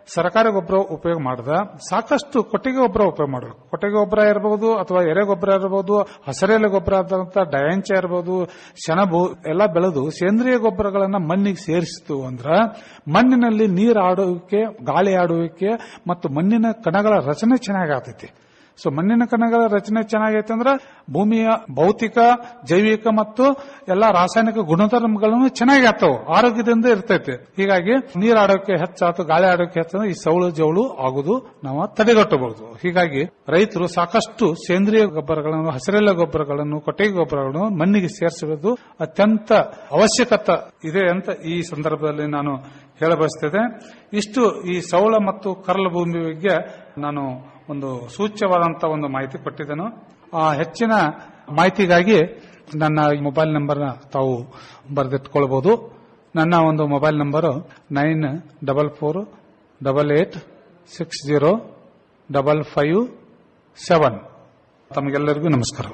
ಸರ್ಕಾರಿ ಗೊಬ್ಬರ ಉಪಯೋಗ ಮಾಡದ ಸಾಕಷ್ಟು ಕೊಟ್ಟಿಗೆ ಗೊಬ್ಬರ ಉಪಯೋಗ ಮಾಡಬೇಕು ಕೊಟ್ಟಿಗೆ ಗೊಬ್ಬರ ಇರಬಹುದು ಅಥವಾ ಎರೆ ಗೊಬ್ಬರ ಇರಬಹುದು ಹಸಿರೆಲೆ ಗೊಬ್ಬರ ಆದಂತ ಡಯಾಂಚ ಇರಬಹುದು ಸೆಣಬು ಎಲ್ಲ ಬೆಳೆದು ಸೇಂದ್ರಿಯ ಗೊಬ್ಬರಗಳನ್ನ ಮಣ್ಣಿಗೆ ಸೇರಿಸಿತು ಅಂದ್ರ ಮಣ್ಣಿನಲ್ಲಿ ನೀರು ಆಡುವಿಕೆ ಗಾಳಿ ಆಡುವಿಕೆ ಮತ್ತು ಮಣ್ಣಿನ ಕಣಗಳ ರಚನೆ ಚೆನ್ನಾಗಿ ಆಗ್ತೈತಿ ಸೊ ಮಣ್ಣಿನ ಕಣಗಳ ರಚನೆ ಚೆನ್ನಾಗೈತೆ ಅಂದ್ರೆ ಭೂಮಿಯ ಭೌತಿಕ ಜೈವಿಕ ಮತ್ತು ಎಲ್ಲಾ ರಾಸಾಯನಿಕ ಗುಣಧರ್ಮಗಳನ್ನು ಚೆನ್ನಾಗಿ ಆಗ್ತಾವ ಆರೋಗ್ಯದಿಂದ ಇರ್ತೈತೆ ಹೀಗಾಗಿ ನೀರ್ ಆಡೋಕೆ ಹೆಚ್ಚಾತು ಗಾಳಿ ಆಡೋಕೆ ಹೆಚ್ಚಂದ್ರೆ ಈ ಸೌಳು ಜೌಳು ಆಗುದು ನಾವು ತಡೆಗಟ್ಟಬಹುದು ಹೀಗಾಗಿ ರೈತರು ಸಾಕಷ್ಟು ಸೇಂದ್ರಿಯ ಗೊಬ್ಬರಗಳನ್ನು ಹಸಿರೆಲೆ ಗೊಬ್ಬರಗಳನ್ನು ಕೊಟ್ಟಿಗೆ ಗೊಬ್ಬರಗಳನ್ನು ಮಣ್ಣಿಗೆ ಸೇರಿಸುವುದು ಅತ್ಯಂತ ಅವಶ್ಯಕತೆ ಇದೆ ಅಂತ ಈ ಸಂದರ್ಭದಲ್ಲಿ ನಾನು ಹೇಳಬಯಸ್ತೇನೆ ಇಷ್ಟು ಈ ಸೌಳ ಮತ್ತು ಕರಲ ಭೂಮಿ ಬಗ್ಗೆ ನಾನು ಒಂದು ಸೂಚ್ಯವಾದಂತಹ ಒಂದು ಮಾಹಿತಿ ಕೊಟ್ಟಿದ್ದೇನೆ ಆ ಹೆಚ್ಚಿನ ಮಾಹಿತಿಗಾಗಿ ನನ್ನ ಈ ಮೊಬೈಲ್ ನಂಬರ್ ತಾವು ಬರೆದಿಟ್ಕೊಳ್ಬಹುದು ನನ್ನ ಒಂದು mobile number nine double four double eight six zero double five seven ತಮಗೆಲ್ಲರಿಗೂ ನಮಸ್ಕಾರ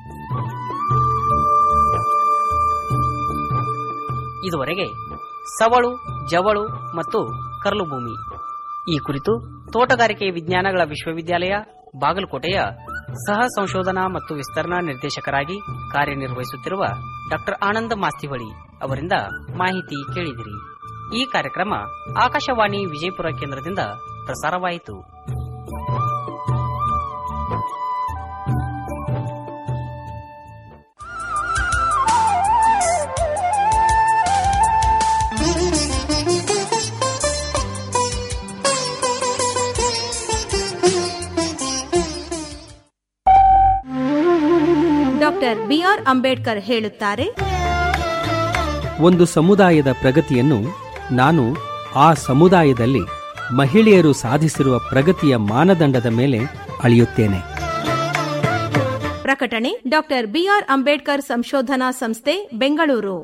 ಇದುವರೆಗೆ ಸವಳು ಜವಳು ಮತ್ತು ಕರ್ಲು ಭೂಮಿ ಈ ಕುರಿತು ತೋಟಗಾರಿಕೆ ವಿಜ್ಞಾನಗಳ ವಿಶ್ವವಿದ್ಯಾಲಯ ಬಾಗಲಕೋಟೆಯ ಸಹ ಸಂಶೋಧನಾ ಮತ್ತು ವಿಸ್ತರಣಾ ನಿರ್ದೇಶಕರಾಗಿ ಕಾರ್ಯನಿರ್ವಹಿಸುತ್ತಿರುವ ಡಾಕ್ಟರ್ ಆನಂದ ಮಾಸ್ತಿವಳಿ ಅವರಿಂದ ಮಾಹಿತಿ ಕೇಳಿದಿರಿ ಈ ಕಾರ್ಯಕ್ರಮ ಆಕಾಶವಾಣಿ ವಿಜಯಪುರ ಕೇಂದ್ರದಿಂದ ಪ್ರಸಾರವಾಯಿತು ಡಾಕ್ಟರ್ ಬಿಆರ್ ಅಂಬೇಡ್ಕರ್ ಹೇಳುತ್ತಾರೆ ಒಂದು ಸಮುದಾಯದ ಪ್ರಗತಿಯನ್ನು ನಾನು ಆ ಸಮುದಾಯದಲ್ಲಿ ಮಹಿಳೆಯರು ಸಾಧಿಸಿರುವ ಪ್ರಗತಿಯ ಮಾನದಂಡದ ಮೇಲೆ ಅಳೆಯುತ್ತೇನೆ ಪ್ರಕಟಣೆ ಡಾಕ್ಟರ್ ಬಿಆರ್ ಅಂಬೇಡ್ಕರ್ ಸಂಶೋಧನಾ ಸಂಸ್ಥೆ ಬೆಂಗಳೂರು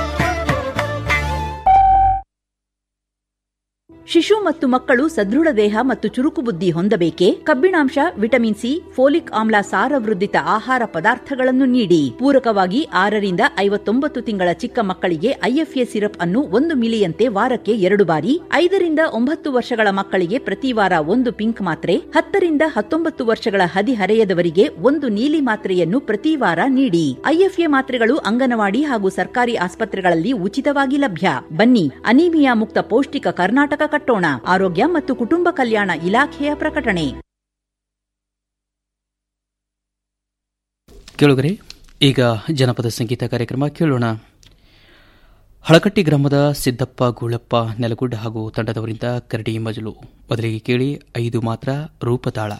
ಶಿಶು ಮತ್ತು ಮಕ್ಕಳು ಸದೃಢ ದೇಹ ಮತ್ತು ಚುರುಕು ಬುದ್ಧಿ ಹೊಂದಬೇಕೆ ಕಬ್ಬಿಣಾಂಶ ವಿಟಮಿನ್ ಸಿ ಫೋಲಿಕ್ ಆಮ್ಲ ಸಾರವೃದ್ಧಿತ ಆಹಾರ ಪದಾರ್ಥಗಳನ್ನು ನೀಡಿ ಪೂರಕವಾಗಿ ಆರರಿಂದ ಐವತ್ತೊಂಬತ್ತು ತಿಂಗಳ ಚಿಕ್ಕ ಮಕ್ಕಳಿಗೆ ಐಎಫ್ಎ ಸಿರಪ್ ಅನ್ನು ಒಂದು ಮಿಲಿಯಂತೆ ವಾರಕ್ಕೆ ಎರಡು ಬಾರಿ ಐದರಿಂದ ಒಂಬತ್ತು ವರ್ಷಗಳ ಮಕ್ಕಳಿಗೆ ಪ್ರತಿ ವಾರ ಒಂದು ಪಿಂಕ್ ಮಾತ್ರೆ ಹತ್ತರಿಂದ ಹತ್ತೊಂಬತ್ತು ವರ್ಷಗಳ ಹದಿಹರೆಯದವರಿಗೆ ಒಂದು ನೀಲಿ ಮಾತ್ರೆಯನ್ನು ಪ್ರತಿ ವಾರ ನೀಡಿ ಐಎಫ್ಎ ಮಾತ್ರೆಗಳು ಅಂಗನವಾಡಿ ಹಾಗೂ ಸರ್ಕಾರಿ ಆಸ್ಪತ್ರೆಗಳಲ್ಲಿ ಉಚಿತವಾಗಿ ಲಭ್ಯ ಬನ್ನಿ ಅನೀಮಿಯಾ ಮುಕ್ತ ಪೌಷ್ಟಿಕ ಕರ್ನಾಟಕ ಕಟ್ಟೋಣ ಆರೋಗ್ಯ ಮತ್ತು ಕುಟುಂಬ ಕಲ್ಯಾಣ ಇಲಾಖೆಯ ಪ್ರಕಟಣೆ ಕೇಳುಗರೆ ಈಗ ಜನಪದ ಸಂಗೀತ ಕಾರ್ಯಕ್ರಮ ಕೇಳೋಣ ಹಳಕಟ್ಟಿ ಗ್ರಾಮದ ಸಿದ್ದಪ್ಪ ಗೂಳಪ್ಪ ನೆಲಗುಡ್ಡ ಹಾಗೂ ತಂಡದವರಿಂದ ಕರಡಿ ಮಜಲು ಮೊದಲಿಗೆ ಕೇಳಿ ಐದು ಮಾತ್ರ ರೂಪತಾಳ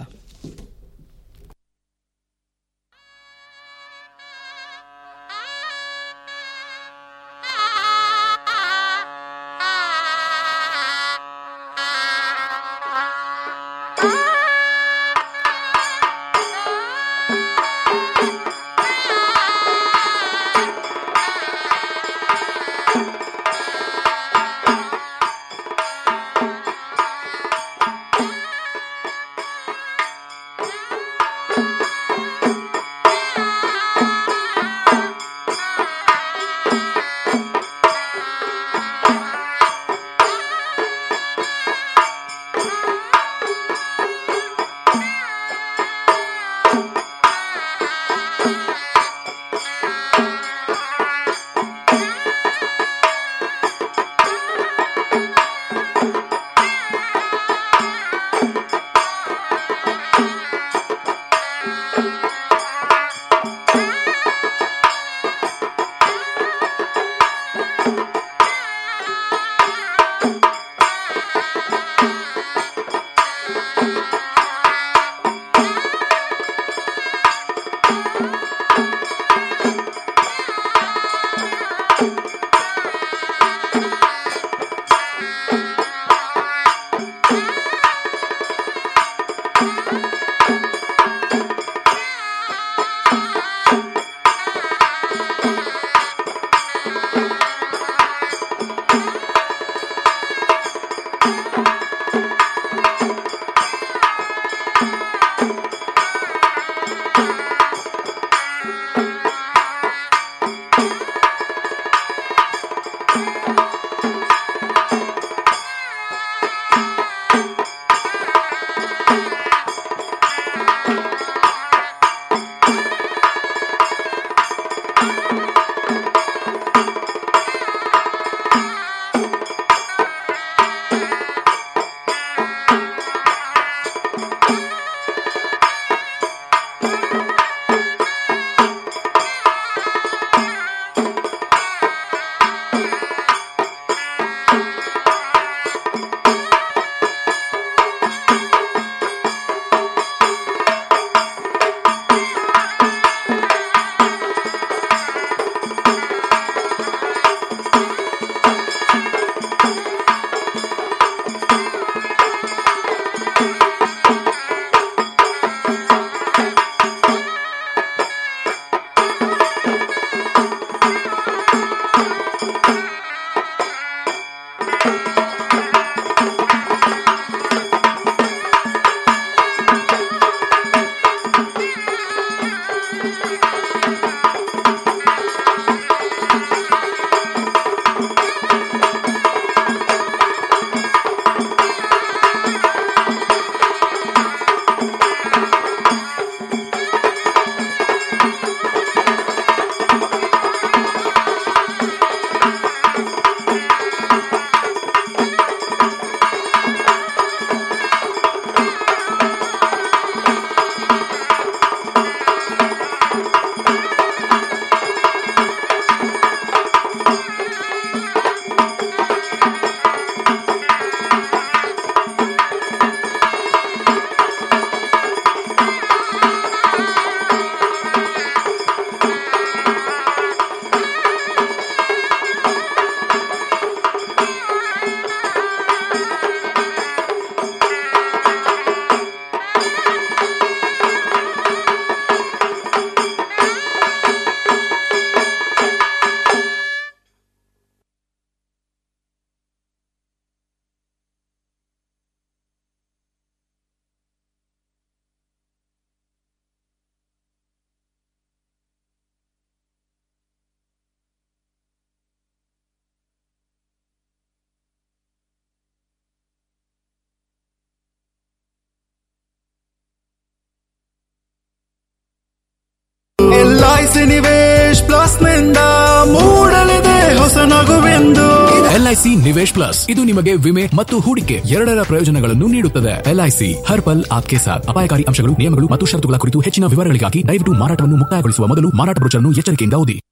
ಎಲ್ಐಸಿ ನಿವೇಶ್ ಪ್ಲಸ್ ನಿಂದ ಮೂಡಲಿದೆ ಹೊಸ ನಗುವೆಂದು ಎಲ್ಐಸಿ ನಿವೇಶ್ ಪ್ಲಸ್ ಇದು ನಿಮಗೆ ವಿಮೆ ಮತ್ತು ಹೂಡಿಕೆ ಎರಡರ ಪ್ರಯೋಜನಗಳನ್ನು ನೀಡುತ್ತದೆ ಎಲ್ಐಸಿ ಹರ್ ಪಲ್ ಆಪ್ಕೆ ಸಾಥ್ ಅಪಾಯಕಾರಿ ಅಂಶಗಳು ನಿಯಮಗಳು ಮತ್ತು ಷರತ್ತುಗಳ ಕುರಿತು ಹೆಚ್ಚಿನ ವಿವರಗಳಿಗಾಗಿ ದಯವಿಟ್ಟು ಮಾರಾಟವನ್ನು ಮುಕ್ತಾಯಗೊಳಿಸುವ ಮೊದಲು ಮಾರಾಟ ಬ್ರೋಚರ್ನ್ನು ಎಚ್ಚರಿಕೆಯಿಂದ ಓದಿ